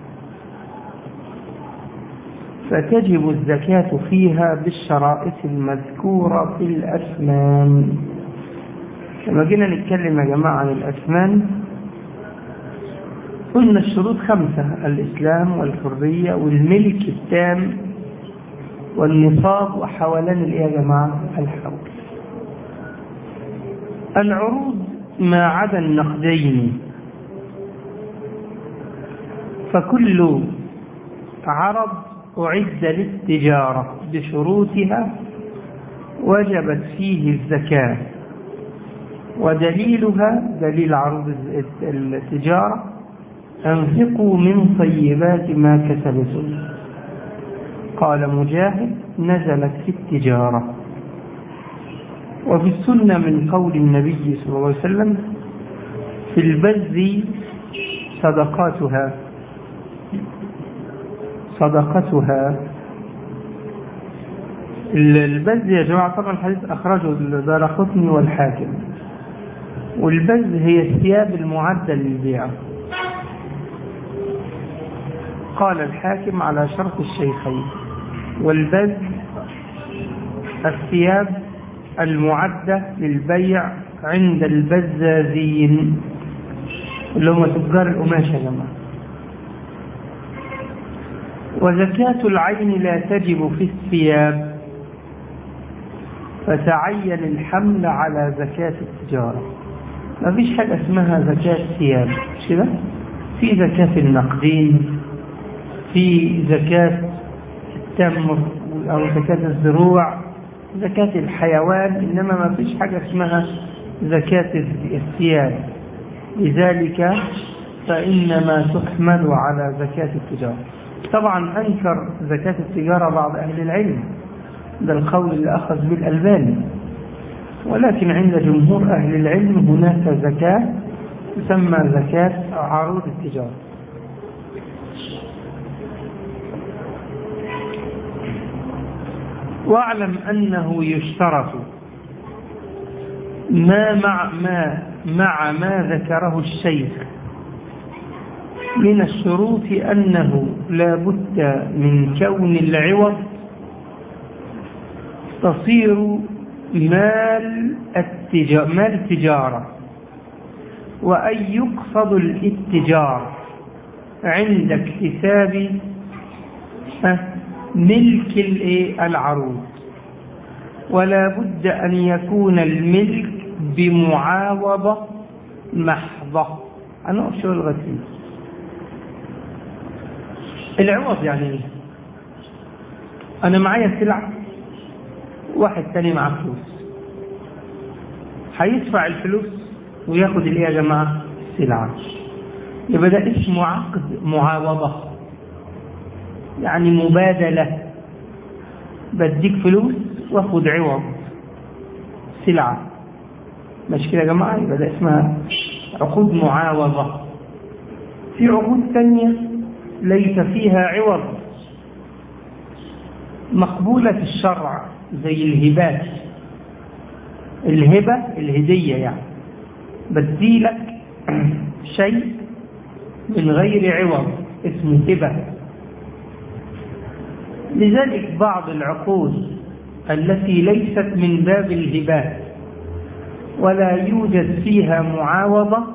فتجب الزكاة فيها بالشرائط المذكورة في الأثمان لما جينا نتكلم يا جماعة عن الأثمان قلنا الشروط خمسة الإسلام والحرية والملك التام والنصاب وحولان الإيه يا جماعة الحول العروض ما عدا النقدين فكل عرض أعد للتجارة بشروطها وجبت فيه الزكاة ودليلها دليل عروض التجارة أنفقوا من طيبات ما كسبتم قال مجاهد نزلت في التجارة وفي السنة من قول النبي صلى الله عليه وسلم في البذ صدقاتها صدقتها البذ يا جماعة طبعا الحديث أخرجه الدارقطني والحاكم والبذ هي الثياب المعدة للبيع قال الحاكم على شرط الشيخين والبذ الثياب المعدة للبيع عند البزازين اللي هم تجار القماش يا جماعة وزكاة العين لا تجب في الثياب فتعين الحمل على زكاة التجارة ما فيش حاجة اسمها زكاة ثياب مش كده؟ في زكاة النقدين في زكاة التمر أو زكاة الزروع زكاة الحيوان إنما ما فيش حاجة اسمها زكاة الثياب لذلك فإنما تحمل على زكاة التجارة طبعا أنكر زكاة التجارة بعض أهل العلم ده القول اللي أخذ به الألباني ولكن عند جمهور أهل العلم هناك زكاة تسمى زكاة عروض التجارة واعلم أنه يشترط ما مع ما مع ما ذكره الشيخ من الشروط أنه لا بد من كون العوض تصير مال التجارة مال تجارة وأن يقصد الاتجار عند اكتساب ملك العروض ولا بد أن يكون الملك بمعاوضة محضة أنا أشير الغسيل العوض يعني ايه أنا معايا سلعة واحد تاني معاه فلوس هيدفع الفلوس وياخد الايه يا جماعة السلعة يبقى ده اسمه عقد معاوضة يعني مبادلة بديك فلوس واخد عوض سلعة مش كده يا جماعة يبقى ده اسمها عقود معاوضة في عقود ثانية ليس فيها عوض مقبولة في الشرع زي الهبات الهبة الهدية يعني بديلك شيء من غير عوض اسمه هبة لذلك بعض العقود التي ليست من باب الهبات ولا يوجد فيها معاوضة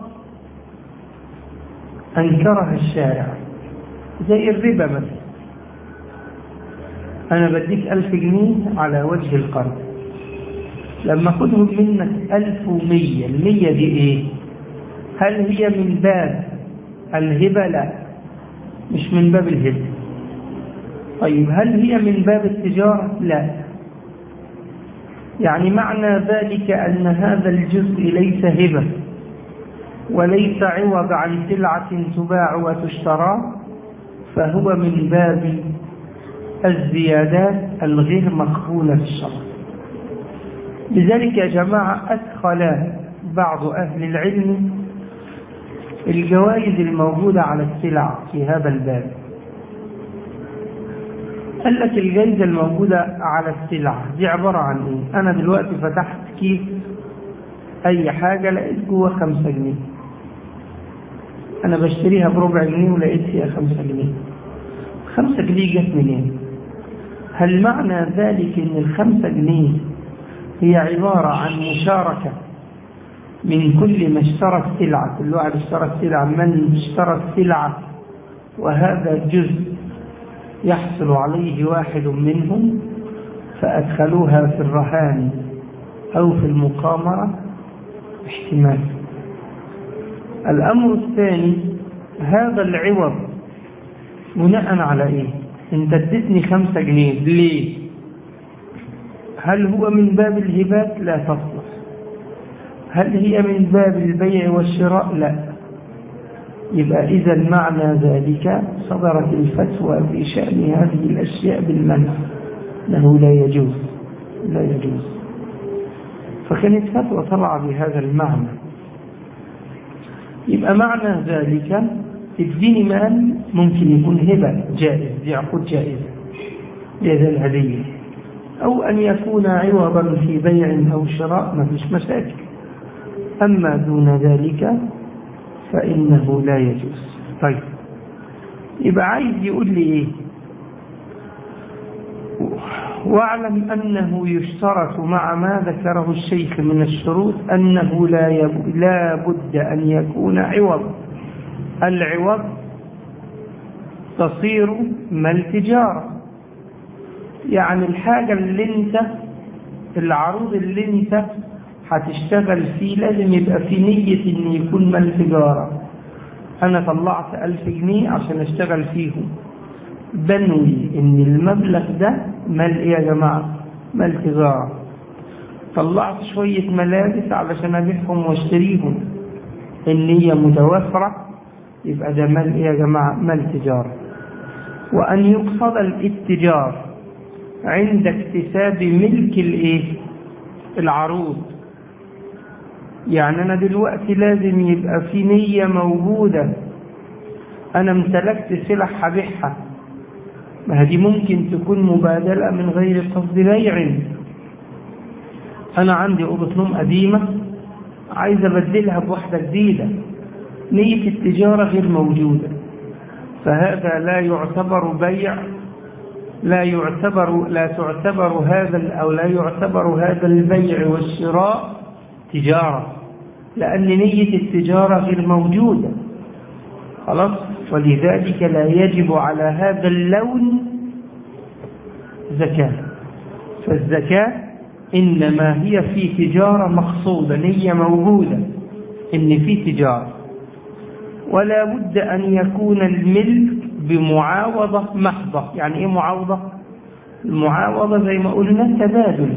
أنكرها الشارع زي الربا مثلا أنا بديك ألف جنيه على وجه القرض لما أخذهم منك ألف ومية المية دي إيه هل هي من باب الهبة لا مش من باب الهبة طيب هل هي من باب التجارة لا يعني معنى ذلك أن هذا الجزء ليس هبة وليس عوض عن سلعة تباع وتشترى فهو من باب الزيادات الغير مقبولة في الشرع لذلك يا جماعة أدخل بعض أهل العلم الجوائز الموجودة على السلع في هذا الباب قال لك الجائزة الموجودة على السلع دي عبارة عن ايه انا دلوقتي فتحت كيس اي حاجة لقيت جوه خمسة جنيه انا بشتريها بربع جنيه ولقيت فيها خمسة جنيه خمسة جنيه جت منين هل معنى ذلك ان الخمسة جنيه هي عبارة عن مشاركة من كل ما اشترى السلعة كل واحد اشترى السلعة من اشترى السلعة وهذا جزء يحصل عليه واحد منهم فأدخلوها في الرهان أو في المقامرة احتمال الأمر الثاني هذا العوض بناء على إيه انت اديتني خمسة جنيه ليه هل هو من باب الهبات لا تصلح هل هي من باب البيع والشراء لا يبقى إذا معنى ذلك صدرت الفتوى في شأن هذه الأشياء بالمنع أنه لا يجوز لا يجوز فكانت فتوى طلع بهذا المعنى يبقى معنى ذلك تديني مال ممكن يكون هبة جائز دي عقود جائزة لهذا الهدية أو أن يكون عوضا في بيع أو شراء ما فيش مشاكل أما دون ذلك فإنه لا يجوز طيب يبقى عايز يقول لي إيه واعلم أنه يشترط مع ما ذكره الشيخ من الشروط أنه لا, يب... لا بد أن يكون عوض العوض تصير ما التجارة يعني الحاجة اللي انت العروض اللي انت هتشتغل فيه لازم يبقى في نية ان يكون مال تجارة انا طلعت الف جنيه عشان اشتغل فيهم بنوي ان المبلغ ده مال ايه يا جماعة مال تجارة طلعت شوية ملابس علشان ابيعهم واشتريهم النية متوفرة يبقى ده مال ايه يا جماعة مال تجارة وان يقصد الاتجار عند اكتساب ملك الايه العروض يعني أنا دلوقتي لازم يبقى في نية موجودة أنا امتلكت سلع هبيعها ما دي ممكن تكون مبادلة من غير قصد بيع أنا عندي أوضة نوم قديمة عايز أبدلها بواحدة جديدة نية التجارة غير موجودة فهذا لا يعتبر بيع لا يعتبر لا تعتبر هذا أو لا يعتبر هذا البيع والشراء تجارة لأن نية التجارة غير موجودة خلاص ولذلك لا يجب على هذا اللون زكاة فالزكاة إنما هي في تجارة مقصودة نية موجودة إن في تجارة ولا بد أن يكون الملك بمعاوضة محضة يعني إيه معاوضة المعاوضة زي ما قلنا تبادل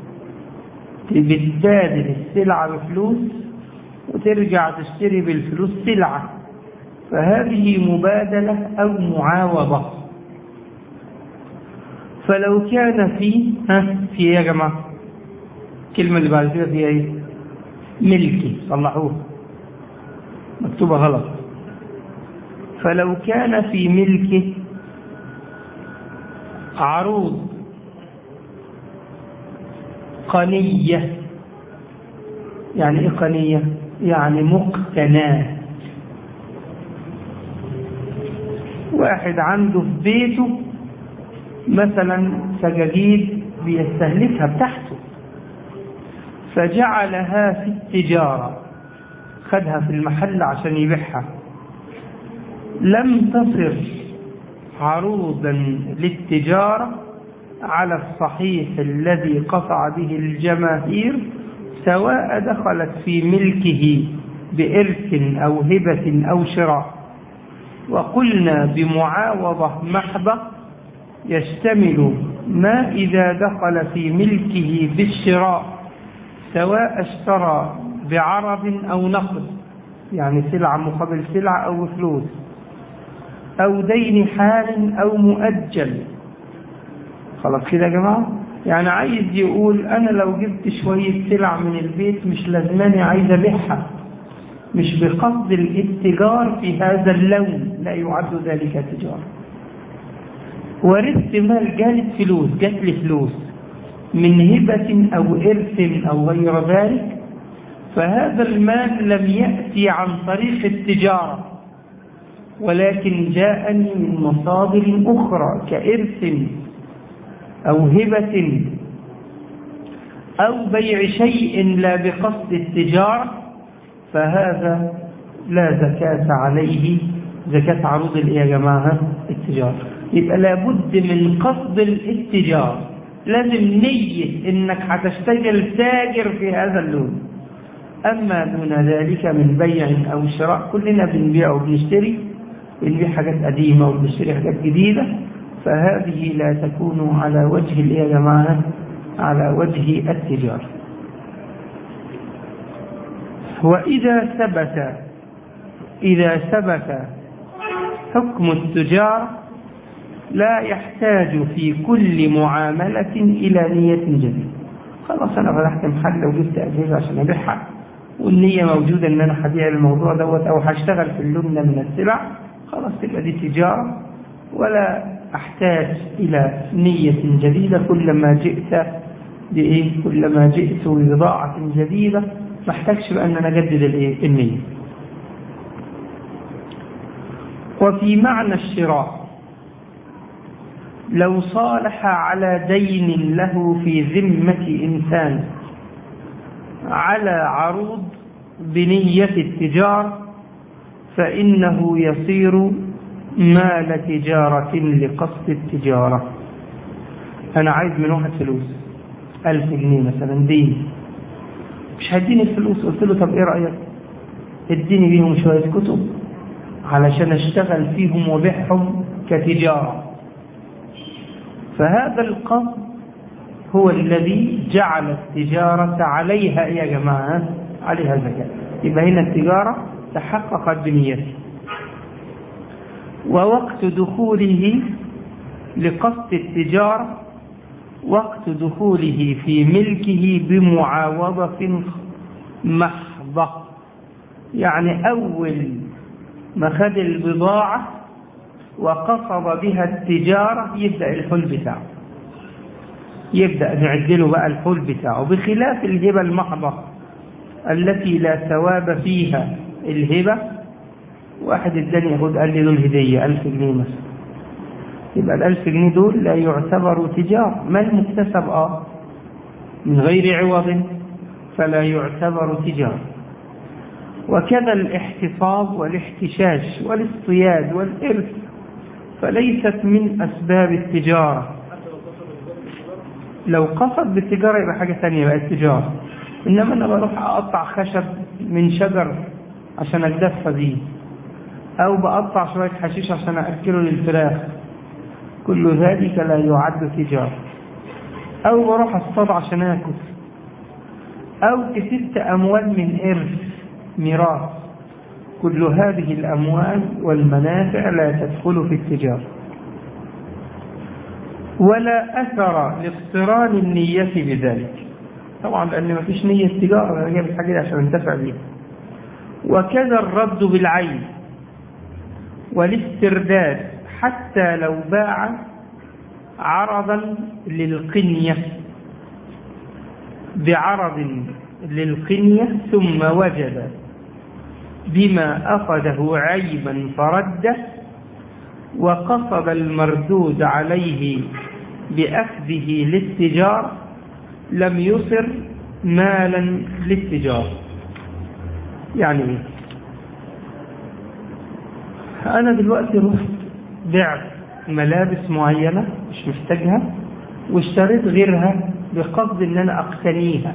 بتبادل السلعة بفلوس وترجع تشتري بالفلوس سلعة فهذه مبادلة أو معاوضة فلو كان في ها في ايه يا جماعة الكلمة اللي بعد كده فيها ايه ملكي صلحوها مكتوبة غلط فلو كان في ملكه عروض قنية يعني ايه قنية يعني مقتناه واحد عنده في بيته مثلا سجاجيد بيستهلكها بتاعته فجعلها في التجارة خدها في المحل عشان يبيعها لم تصر عروضا للتجارة على الصحيح الذي قطع به الجماهير سواء دخلت في ملكه بإرث أو هبة أو شراء وقلنا بمعاوضة محضة يشتمل ما إذا دخل في ملكه بالشراء سواء اشترى بعرض أو نقد يعني سلعة مقابل سلعة أو فلوس أو دين حال أو مؤجل خلاص كده يا جماعة يعني عايز يقول أنا لو جبت شوية سلع من البيت مش لازماني عايز أبيعها مش بقصد الاتجار في هذا اللون لا يعد ذلك تجارة ورثت مال جالت فلوس جات لي فلوس من هبة أو إرث أو غير ذلك فهذا المال لم يأتي عن طريق التجارة ولكن جاءني من مصادر أخرى كإرث أو هبة أو بيع شيء لا بقصد التجارة فهذا لا زكاة عليه زكاة عروض الإيه يا جماعة التجارة يبقى لابد من قصد الاتجار لازم نية انك هتشتغل تاجر في هذا اللون اما دون ذلك من بيع او شراء كلنا بنبيع وبنشتري بنبيع حاجات قديمة وبنشتري حاجات جديدة فهذه لا تكون على وجه الايه يا جماعة على وجه التجارة وإذا ثبت إذا ثبت حكم التجارة لا يحتاج في كل معاملة إلى نية جديدة خلاص أنا فتحت محل وجبت أجهزة عشان أبيعها والنية موجودة إن أنا هبيع الموضوع دوت أو هشتغل في اللون من السلع خلاص تبقى دي تجارة ولا أحتاج إلى نية جديدة كلما جئت بإيه كلما جئت ببضاعة جديدة ما احتاجش بقى أن أنا أجدد الإيه النية وفي معنى الشراء لو صالح على دين له في ذمة إنسان على عروض بنية التجار فإنه يصير مال تجارة لقصد التجارة أنا عايز من واحد فلوس ألف جنيه مثلا دين مش هديني الفلوس قلت له طب إيه رأيك اديني بيهم شوية كتب علشان اشتغل فيهم وبيعهم كتجارة فهذا القصد هو الذي جعل التجارة عليها يا جماعة عليها زكاة يبقى هنا التجارة تحققت بنيته ووقت دخوله لقصد التجارة وقت دخوله في ملكه بمعاوضة محضة يعني أول ما خد البضاعة وقصد بها التجارة يبدأ الحل بتاعه يبدأ نعدله بقى الحل بتاعه بخلاف الهبة المحضة التي لا ثواب فيها الهبة واحد اداني يهود قال لي دول هدية ألف جنيه مثلا يبقى الألف جنيه دول لا يعتبروا تجارة ما المكتسب آه من غير عوض فلا يعتبر تجارة وكذا الاحتفاظ والاحتشاش والاصطياد والإرث فليست من أسباب التجارة لو قصد بالتجارة يبقى حاجة ثانية بقى التجارة إنما أنا بروح أقطع خشب من شجر عشان أتدفى بيه أو بقطع شوية حشيش عشان أأكله للفراخ كل ذلك لا يعد تجارة أو بروح أصطاد عشان آكل أو كسبت أموال من إرث ميراث كل هذه الأموال والمنافع لا تدخل في التجارة ولا أثر لاقتران النية بذلك طبعا لأن ما فيش نية تجارة أنا جايب الحاجة دي عشان انتفع بيها وكذا الرد بالعين والاسترداد حتى لو باع عرضا للقنية بعرض للقنية ثم وجد بما أخذه عيبا فرده وقصد المردود عليه بأخذه للتجارة لم يصر مالا للتجارة يعني ايه أنا دلوقتي رحت بعت ملابس معينة مش محتاجها واشتريت غيرها بقصد ان انا اقتنيها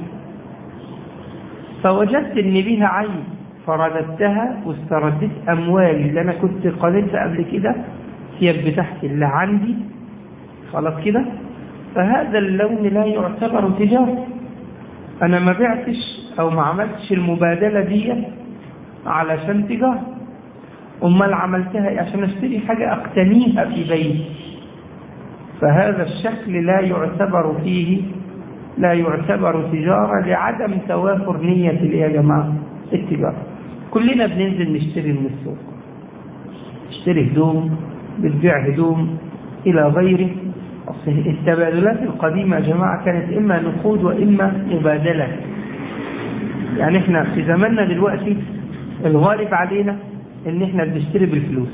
فوجدت ان بيها عيب فرددتها واسترديت اموالي اللي انا كنت قالتها قبل كده هي بتاعتي اللي عندي خلاص كده فهذا اللون لا يعتبر تجارة انا ما بعتش او ما عملتش المبادلة دي علشان تجارة امال عملتها عشان اشتري حاجة اقتنيها في بيتي فهذا الشكل لا يعتبر فيه لا يعتبر تجارة لعدم توافر نية يا جماعة التجارة كلنا بننزل نشتري من السوق نشتري هدوم بتبيع هدوم إلى غيره التبادلات القديمة يا جماعة كانت إما نقود وإما مبادلة يعني احنا في زماننا دلوقتي الغالب علينا ان احنا بنشتري بالفلوس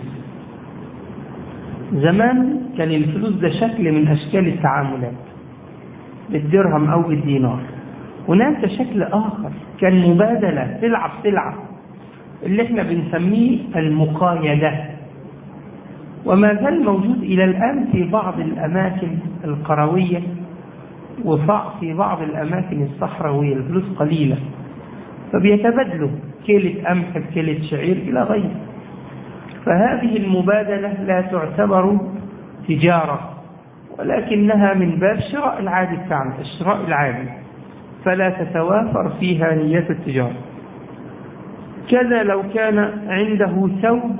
زمان كان الفلوس ده شكل من اشكال التعاملات بالدرهم او بالدينار هناك شكل اخر كان مبادلة سلعة بسلعة اللي احنا بنسميه المقايدة وما زال موجود الى الان في بعض الاماكن القروية وفي بعض الاماكن الصحراوية الفلوس قليلة فبيتبادلوا كيلة قمح بكيلة شعير إلى غيره فهذه المبادلة لا تعتبر تجارة ولكنها من باب شراء العادي بتاعنا الشراء العادي فلا تتوافر فيها نية التجارة كذا لو كان عنده ثوب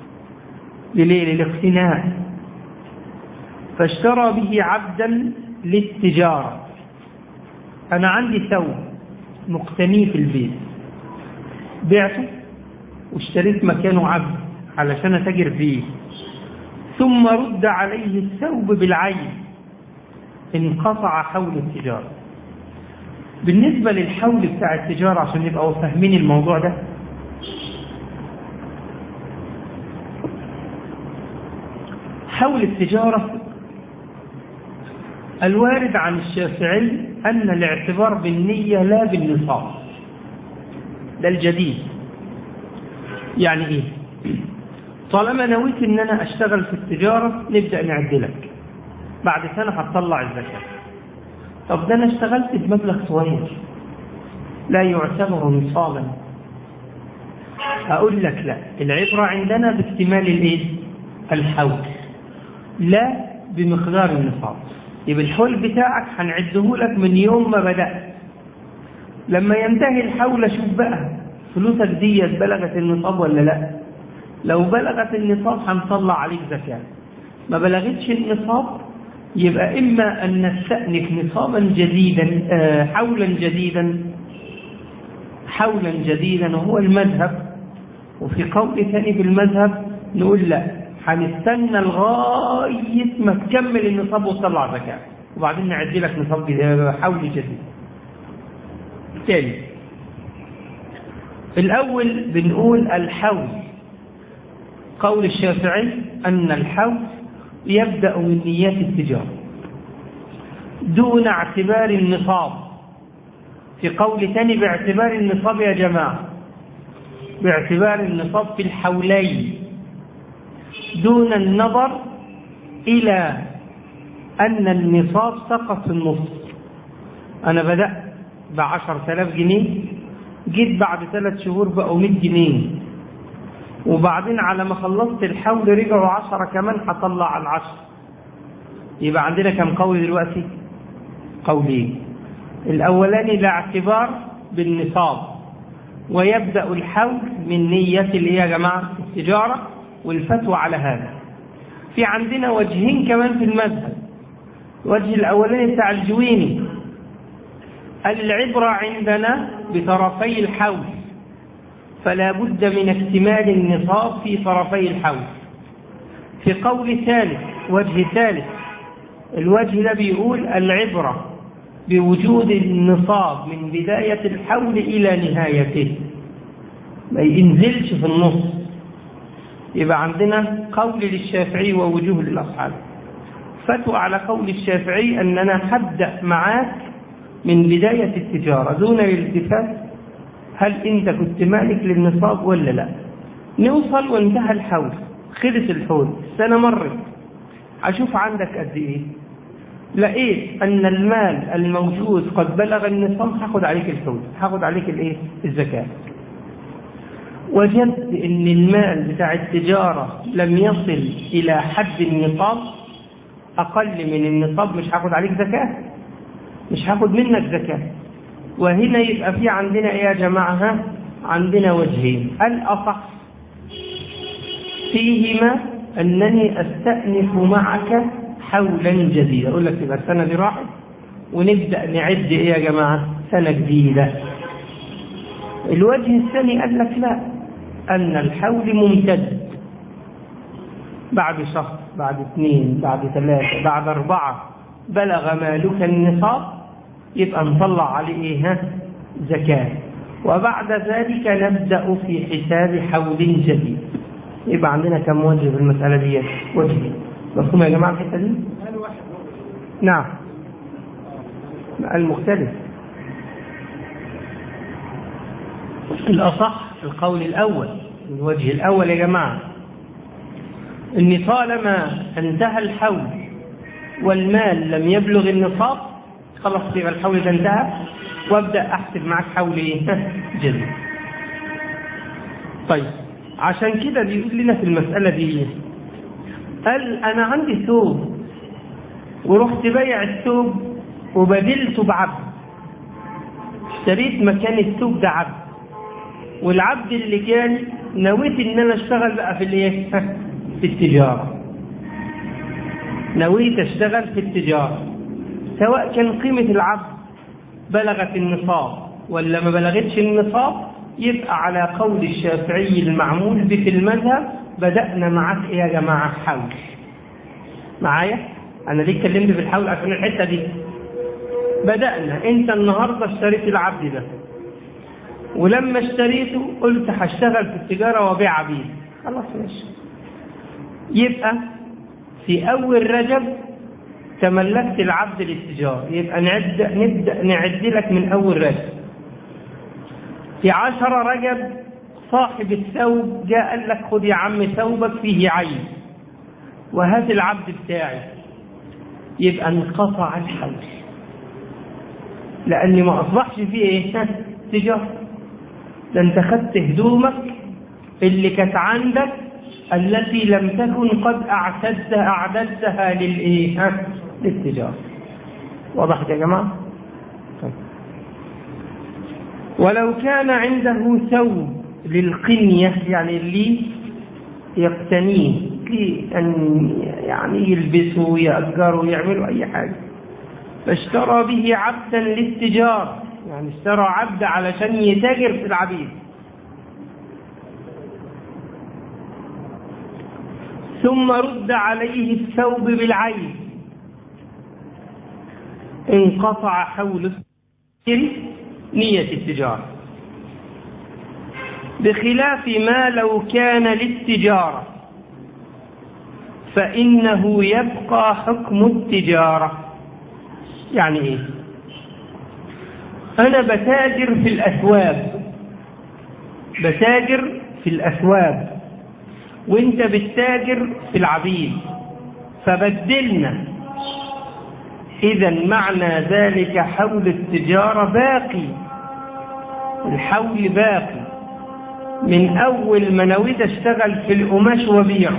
للاقتناء فاشترى به عبدا للتجارة أنا عندي ثوب مقتنيه في البيت بعته واشتريت مكانه عبد علشان اتاجر فيه ثم رد عليه الثوب بالعين انقطع حول التجارة بالنسبة للحول بتاع التجارة عشان نبقى فاهمين الموضوع ده حول التجارة الوارد عن الشافعي أن الاعتبار بالنية لا بالنصاب ده الجديد يعني ايه طالما نويت ان انا اشتغل في التجارة نبدأ نعدلك بعد سنة هتطلع الزكاة طب ده انا اشتغلت بمبلغ صغير لا يعتبر نصابا اقول لك لا العبرة عندنا باكتمال الايه الحول لا بمقدار النصاب يبقى الحول بتاعك هنعده لك من يوم ما بدأت لما ينتهي الحول شوف بقى فلوسك دي بلغت النصاب ولا لا لو بلغت النصاب هنطلع عليك زكاة ما بلغتش النصاب يبقى إما أن نستأنف نصابا جديدا حولا جديدا حولا جديدا وهو المذهب وفي قول ثاني في المذهب نقول لا هنستنى لغاية ما تكمل النصاب وتطلع زكاة وبعدين نعدي لك نصاب حول جديد تاني الأول بنقول الحول قول الشافعي أن الحول يبدأ من نيات التجارة دون اعتبار النصاب في قول ثاني باعتبار النصاب يا جماعة باعتبار النصاب في الحولين دون النظر إلى أن النصاب سقط في النص أنا بدأت بعشر تلاف جنيه جيت بعد ثلاث شهور بقوا 100 جنيه وبعدين على ما خلصت الحول رجعوا عشرة كمان هطلع العشر يبقى عندنا كم قول دلوقتي قولين الأولاني لاعتبار بالنصاب ويبدأ الحول من نية الايه يا جماعة التجارة والفتوى على هذا في عندنا وجهين كمان في المذهب الوجه الأولاني بتاع الجويني العبرة عندنا بطرفي الحول فلا بد من اكتمال النصاب في طرفي الحول في قول ثالث وجه ثالث الوجه ده بيقول العبرة بوجود النصاب من بداية الحول إلى نهايته ما ينزلش في النص يبقى عندنا قول للشافعي ووجوه للأصحاب فتوى على قول الشافعي أننا هبدأ معاك من بداية التجارة دون الالتفات هل أنت كنت مالك للنصاب ولا لا نوصل وانتهى الحول خلص الحول السنة مرت أشوف عندك قد إيه لقيت أن المال الموجود قد بلغ النصاب هاخد عليك الحول هاخد عليك الإيه الزكاة وجدت أن المال بتاع التجارة لم يصل إلى حد النصاب أقل من النصاب مش هاخد عليك زكاة مش هاخد منك زكاة وهنا يبقى في عندنا ايه يا جماعة ها عندنا وجهين الأصح فيهما أنني أستأنف معك حولا جديدا أقول لك يبقى السنة دي راحت ونبدأ نعد ايه يا جماعة سنة جديدة الوجه الثاني قال لك لا أن الحول ممتد بعد شهر بعد اثنين بعد ثلاثة بعد أربعة بلغ مالك النصاب يبقى نطلع عليه ايه ها زكاة وبعد ذلك نبدأ في حساب حول جديد يبقى عندنا كم وجه في المسألة دي وجه مفهوم يا جماعة الحتة دي نعم المختلف الأصح القول الأول الوجه الأول يا جماعة إن طالما انتهى الحول والمال لم يبلغ النصاب خلاص يبقى الحول ده انتهى وابدا احسب معاك حول ايه جديد طيب عشان كده بيقول لنا في المساله دي ايه قال انا عندي ثوب ورحت بايع الثوب وبدلته بعبد اشتريت مكان الثوب ده عبد والعبد اللي كان نويت ان انا اشتغل بقى في الايه في التجاره نويت اشتغل في التجارة سواء كان قيمة العبد بلغت النصاب ولا ما بلغتش النصاب يبقى على قول الشافعي المعمول به في المذهب بدأنا معاك ايه يا جماعة حول معايا انا ليه اتكلمت في الحول عشان الحتة دي بدأنا انت النهاردة اشتريت العبد ده ولما اشتريته قلت هشتغل في التجارة وابيع عبيد خلاص ماشي يبقى في أول رجب تملكت العبد للتجارة يبقى نعد نبدأ نعد لك من أول رجب في عشرة رجب صاحب الثوب جاء قال لك خد يا عم ثوبك فيه عين وهات العبد بتاعي يبقى انقطع الحول لأن ما أصبحش فيه إيه تجارة ده أنت خدت هدومك اللي كانت عندك التي لم تكن قد أعتدتها أعددتها للإيه؟ للتجارة وضحت يا جماعة؟ طيب. ولو كان عنده ثوب للقنية يعني اللي يقتنيه لأن يعني يلبسوا يأجروا يعملوا أي حاجة فاشترى به عبدا للتجارة يعني اشترى عبد علشان يتاجر في العبيد ثم رد عليه الثوب بالعين انقطع حول نية التجارة بخلاف ما لو كان للتجارة فإنه يبقى حكم التجارة يعني إيه أنا بتاجر في الأثواب بتاجر في الأثواب وانت بتتاجر في العبيد فبدلنا إذا معنى ذلك حول التجارة باقي الحول باقي من أول ما نويت أشتغل في القماش وبيعه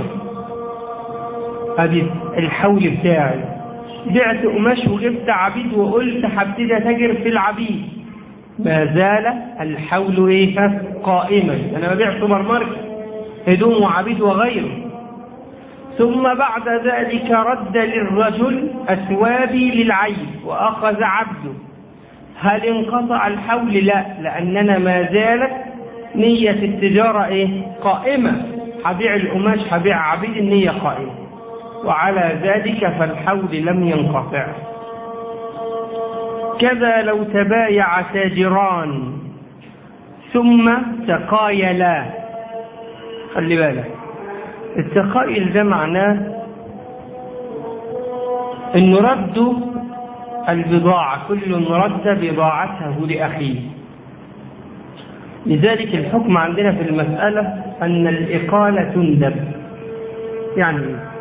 هذه الحول بتاعي بعت قماش وجبت عبيد وقلت هبتدي أتاجر في العبيد ما زال الحول إيه قائما أنا ببيع سوبر ماركت هدوم وعبيد وغيره ثم بعد ذلك رد للرجل أثوابي للعيب وأخذ عبده هل انقطع الحول لا لأننا ما زالت نية التجارة إيه؟ قائمة هبيع القماش هبيع عبيد النية قائمة وعلى ذلك فالحول لم ينقطع كذا لو تبايع تاجران ثم تقايلا خلي بالك التقايل ده معناه انه ردوا البضاعة كل رد بضاعته لأخيه لذلك الحكم عندنا في المسألة أن الإقالة تندب يعني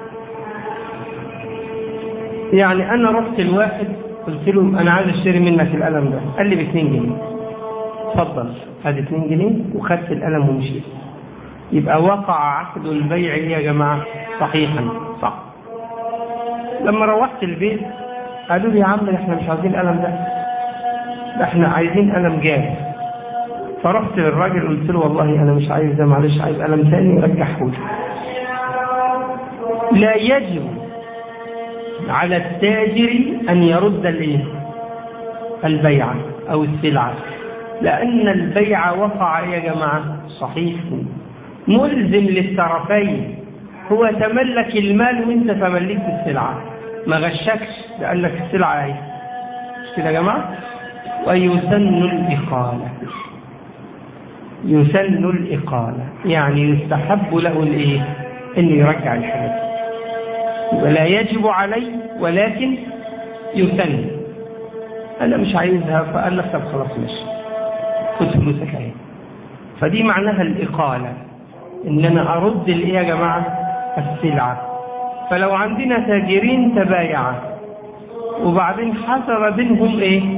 يعني أنا رحت الواحد قلت له أنا عايز أشتري منك القلم ده قال لي ب 2 جنيه اتفضل هذه 2 جنيه وخدت القلم ومشيت يبقى وقع عقد البيع يا جماعة صحيحا صح لما روحت البيت قالوا لي يا عم احنا مش عايزين القلم ده ده احنا عايزين قلم جاف فرحت للراجل قلت له والله انا مش عايز ده معلش عايز قلم ثاني رجعه لي لا يجب على التاجر ان يرد الايه البيعه او السلعه لان البيع وقع يا جماعه صحيح ملزم للطرفين هو تملك المال وانت تملكت السلعه ما غشكش ده قال لك السلعه اهي مش كده يا جماعه ويسن الاقاله يسن الإقالة يعني يستحب له الإيه؟ إنه يرجع الحاجة ولا يجب عليه ولكن يسن أنا مش عايزها فقال لك طب خلاص ماشي خد فلوسك أهي فدي معناها الإقالة إن أنا أرد الإيه يا جماعة؟ السلعة فلو عندنا تاجرين تبايعا وبعدين حصل بينهم إيه؟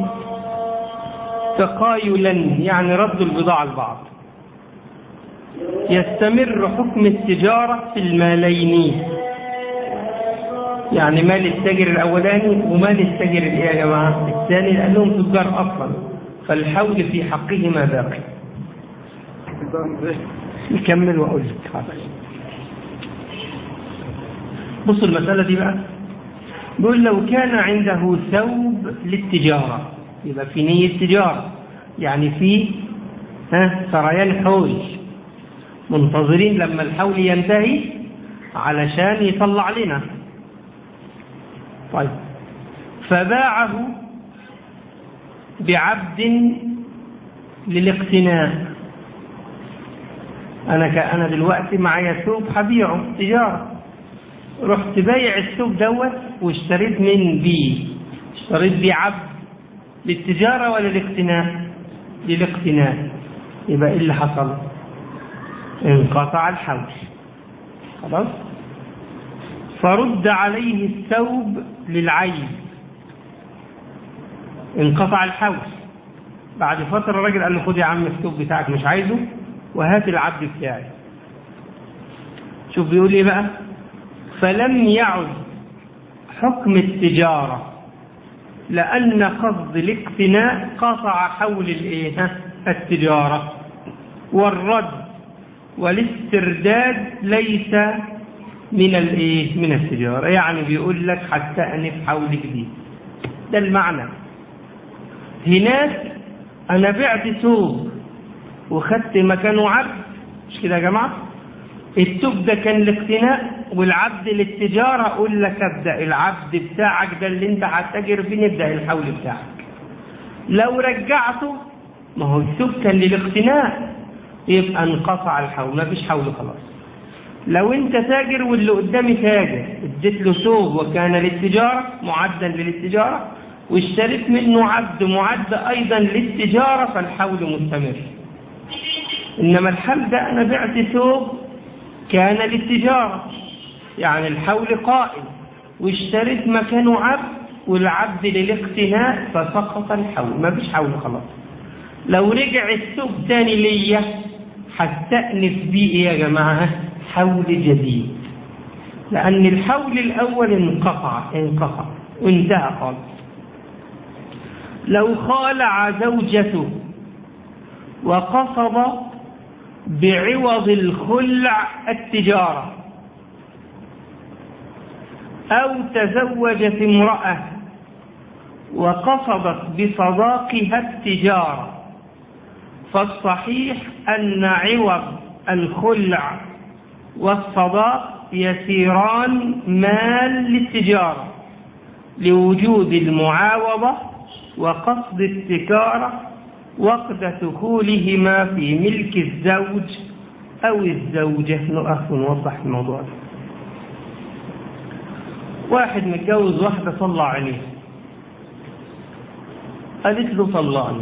تقايلا يعني ردوا البضاعة لبعض يستمر حكم التجارة في المالين يعني مال التاجر الأولاني ومال التاجر الإيه يا جماعة الثاني لأنهم تجار أصلا فالحول في حقهما باقي نكمل وأقول لك خلاص بصوا المسألة دي بقى بيقول لو كان عنده ثوب للتجارة يبقى في نية تجارة يعني في ها سريان حول منتظرين لما الحول ينتهي علشان يطلع لنا طيب فباعه بعبد للاقتناء انا كأنا دلوقتي معايا ثوب هبيعه تجاره رحت بايع الثوب دوت واشتريت من بيه اشتريت بيه عبد للتجارة ولا للاقتناء للاقتناء يبقى ايه اللي حصل انقطع الحول خلاص فرد عليه الثوب للعيب انقطع الحول بعد فترة الراجل قال له خد يا عم الثوب بتاعك مش عايزه وهات العبد بتاعي شوف بيقول ايه بقى فلم يعد حكم التجارة لأن قصد الاقتناء قطع حول الايه التجارة والرد والاسترداد ليس من الايه من التجارة يعني بيقول لك حتى أنف حول جديد ده المعنى هناك أنا بعت ثوب وخدت مكانه عبد مش كده يا جماعة الثوب ده كان الاقتناء والعبد للتجارة أقول لك ابدأ العبد بتاعك ده اللي انت هتتاجر فيه نبدأ الحول بتاعك لو رجعته ما هو الثوب كان للاقتناء يبقى انقطع الحول ما فيش حول خلاص لو انت تاجر واللي قدامي تاجر اديت له ثوب وكان للتجارة معدا للتجارة واشتريت منه عبد معد أيضا للتجارة فالحول مستمر إنما الحل ده أنا بعت ثوب كان للتجارة يعني الحول قائم واشتريت مكانه عبد والعبد للاقتناء فسقط الحول ما فيش حول خلاص لو رجع الثوب تاني ليا هستأنف بيه ايه يا جماعة حول جديد لأن الحول الأول انقطع انقطع وانتهى خالص لو خالع زوجته وقصد بعوض الخلع التجارة أو تزوجت امرأة وقصدت بصداقها التجارة فالصحيح أن عوض الخلع والصداق يسيران مال للتجارة لوجود المعاوضة وقصد التكارة وقت دخولهما في ملك الزوج أو الزوجة نقف ونوضح الموضوع ده واحد متجوز واحدة طلع عليه قالت له طلعني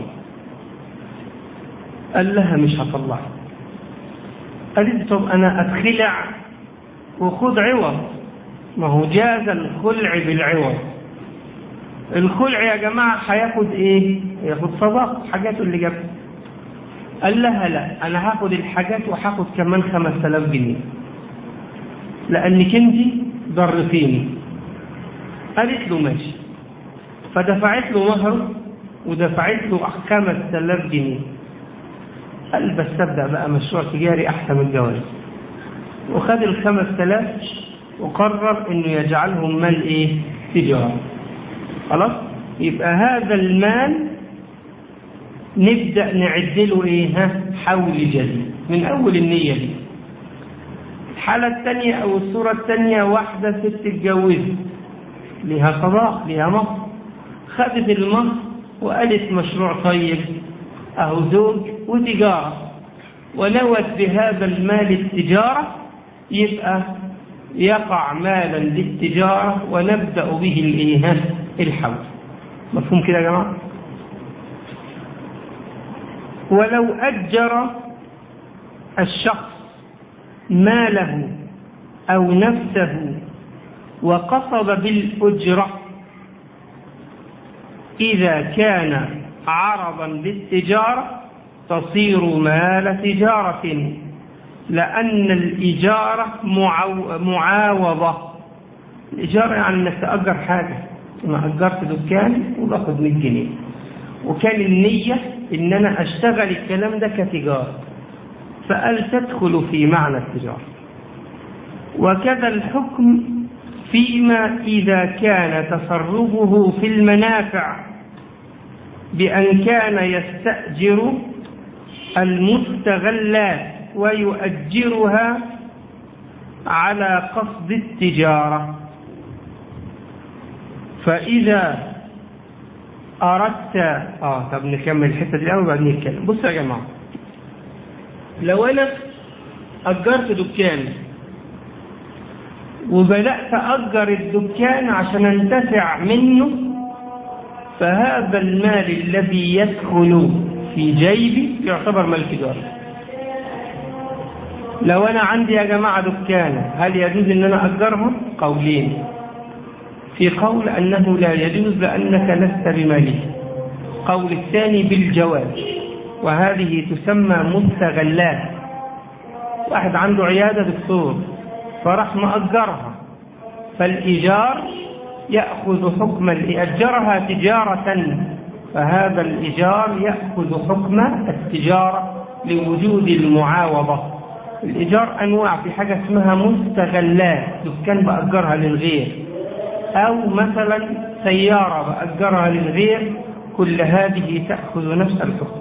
قال لها مش هطلعك قالت طب أنا أتخلع وخد عوض ما هو جاز الخلع بالعوض الخلع يا جماعة هياخد ايه ياخد صداق حاجاته اللي جابها قال لها لا انا هاخد الحاجات وهاخد كمان خمس تلاف جنيه لانك انت ضرتيني قالت له ماشي فدفعت له مهر ودفعت له خمس تلاف جنيه قال بس ابدا بقى مشروع تجاري احسن من الجواز وخد الخمس تلاف وقرر انه يجعلهم مال ايه تجاره خلاص يبقى هذا المال نبدأ نعدله ايه ها حول جديد من اول النية دي الحالة الثانية او الصورة الثانية واحدة ست اتجوزت لها صداق لها مهر خدت المهر وقالت مشروع طيب اهو زوج وتجارة ونوت بهذا المال التجارة يبقى يقع مالا للتجارة ونبدأ به الايه الحول مفهوم كده يا جماعة ولو أجر الشخص ماله أو نفسه وقصد بالأجرة إذا كان عرضا للتجارة تصير مال تجارة لأن الإجارة معو... معاوضة الإجارة يعني أنك تأجر حاجة أنا أجرت دكان وباخد 100 جنيه وكان النية إن أنا أشتغل الكلام ده كتجارة فقال تدخل في معنى التجارة وكذا الحكم فيما إذا كان تصرفه في المنافع بأن كان يستأجر المستغلات ويؤجرها على قصد التجارة فإذا أردت آه طب نكمل الحتة دي الأول وبعدين نتكلم بصوا يا جماعة لو أنا أجرت دكان وبدأت أجر الدكان عشان أنتفع منه فهذا المال الذي يدخل في جيبي يعتبر مال تجارة لو أنا عندي يا جماعة دكان هل يجوز أن أنا أجرهم؟ قولين في قول أنه لا يجوز لأنك لست بمالك قول الثاني بالجواز وهذه تسمى مستغلات واحد عنده عيادة دكتور فراح مأجرها فالإيجار يأخذ حكم أجرها تجارة فهذا الإيجار يأخذ حكم التجارة لوجود المعاوضة الإيجار أنواع في حاجة اسمها مستغلات دكان بأجرها للغير أو مثلا سيارة بأجرها للغير كل هذه تأخذ نفس الحكم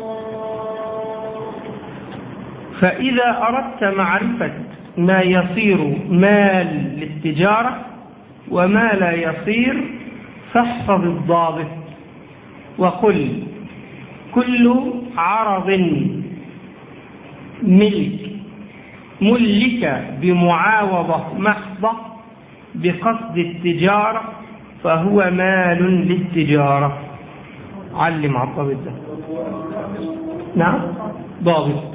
فإذا أردت معرفة ما يصير مال للتجارة وما لا يصير فاحفظ الضابط وقل كل عرض ملك ملك بمعاوضة محضة بقصد التجارة فهو مال للتجارة علم على الضابط ده نعم ضابط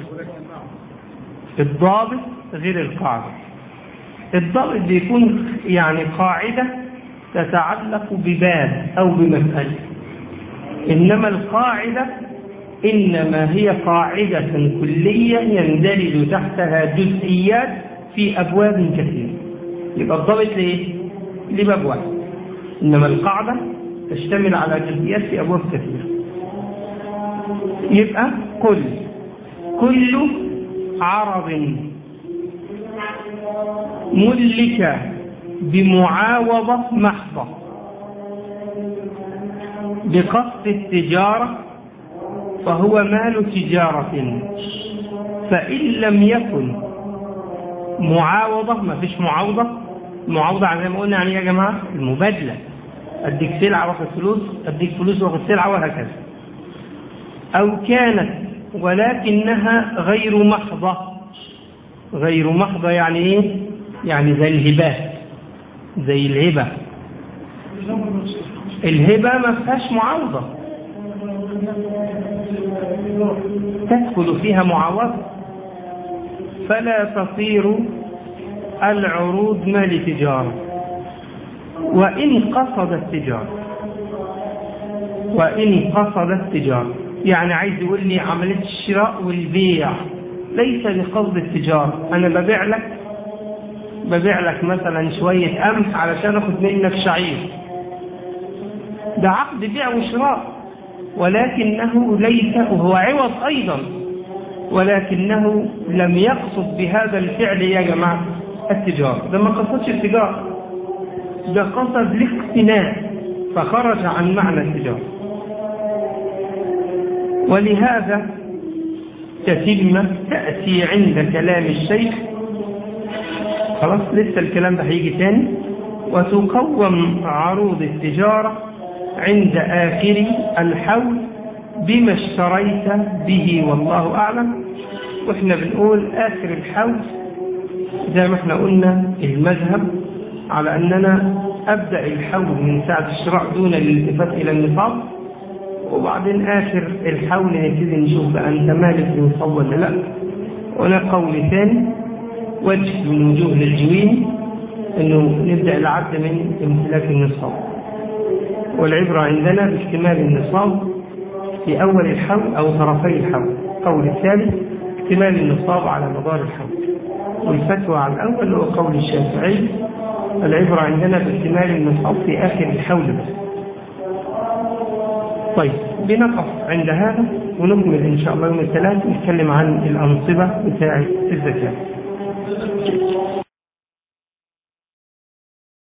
الضابط غير القاعدة الضابط بيكون يعني قاعدة تتعلق بباب أو بمسألة إنما القاعدة إنما هي قاعدة كلية يندرج تحتها جزئيات في أبواب كثيرة يبقى الضابط لإيه؟ لباب واحد إنما القاعدة تشتمل على جزئيات في أبواب كثيرة يبقى كل كل عرض ملك بمعاوضة محضة بقصد التجارة فهو مال تجارة فإن لم يكن معاوضة ما فيش معاوضة المعاوضة زي ما قلنا يعني يا جماعة المبادلة أديك سلعة واخد فلوس أديك فلوس واخد سلعة وهكذا أو كانت ولكنها غير محضة غير محضة يعني إيه؟ يعني زي الهبات زي الهبة الهبة ما فيهاش معاوضة تدخل فيها معاوضة فلا تصير العروض مال تجارة وإن قصد التجارة وإن قصد التجارة يعني عايز يقول لي عملية الشراء والبيع ليس بقصد التجارة أنا ببيع لك ببيع لك مثلا شوية قمح علشان أخد منك شعير ده عقد بيع وشراء ولكنه ليس وهو عوض أيضا ولكنه لم يقصد بهذا الفعل يا جماعة التجارة ده ما قصدش التجارة ده قصد الاقتناء فخرج عن معنى التجارة ولهذا تتم تأتي عند كلام الشيخ خلاص لسه الكلام ده هيجي تاني وتقوم عروض التجارة عند آخر الحول بما اشتريت به والله أعلم وإحنا بنقول آخر الحول زي ما احنا قلنا المذهب على أننا أبدأ الحول من ساعة الشراء دون الالتفات إلى النصاب وبعدين آخر الحول نبتدي نشوف بقى أنت مالك النصاب ولا لا ولا قول ثاني وجه من وجوه للجوين أنه نبدأ العد من امتلاك النصاب والعبرة عندنا باكتمال النصاب في أول الحول أو طرفي الحول قول الثالث اكتمال النصاب على مدار الحول والفتوى على الأول هو قول الشافعي العبرة عندنا باكتمال النصاب في آخر الحول بس طيب بنقف عند هذا ونكمل إن شاء الله يوم الثلاث نتكلم عن الأنصبة بتاعة الزكاة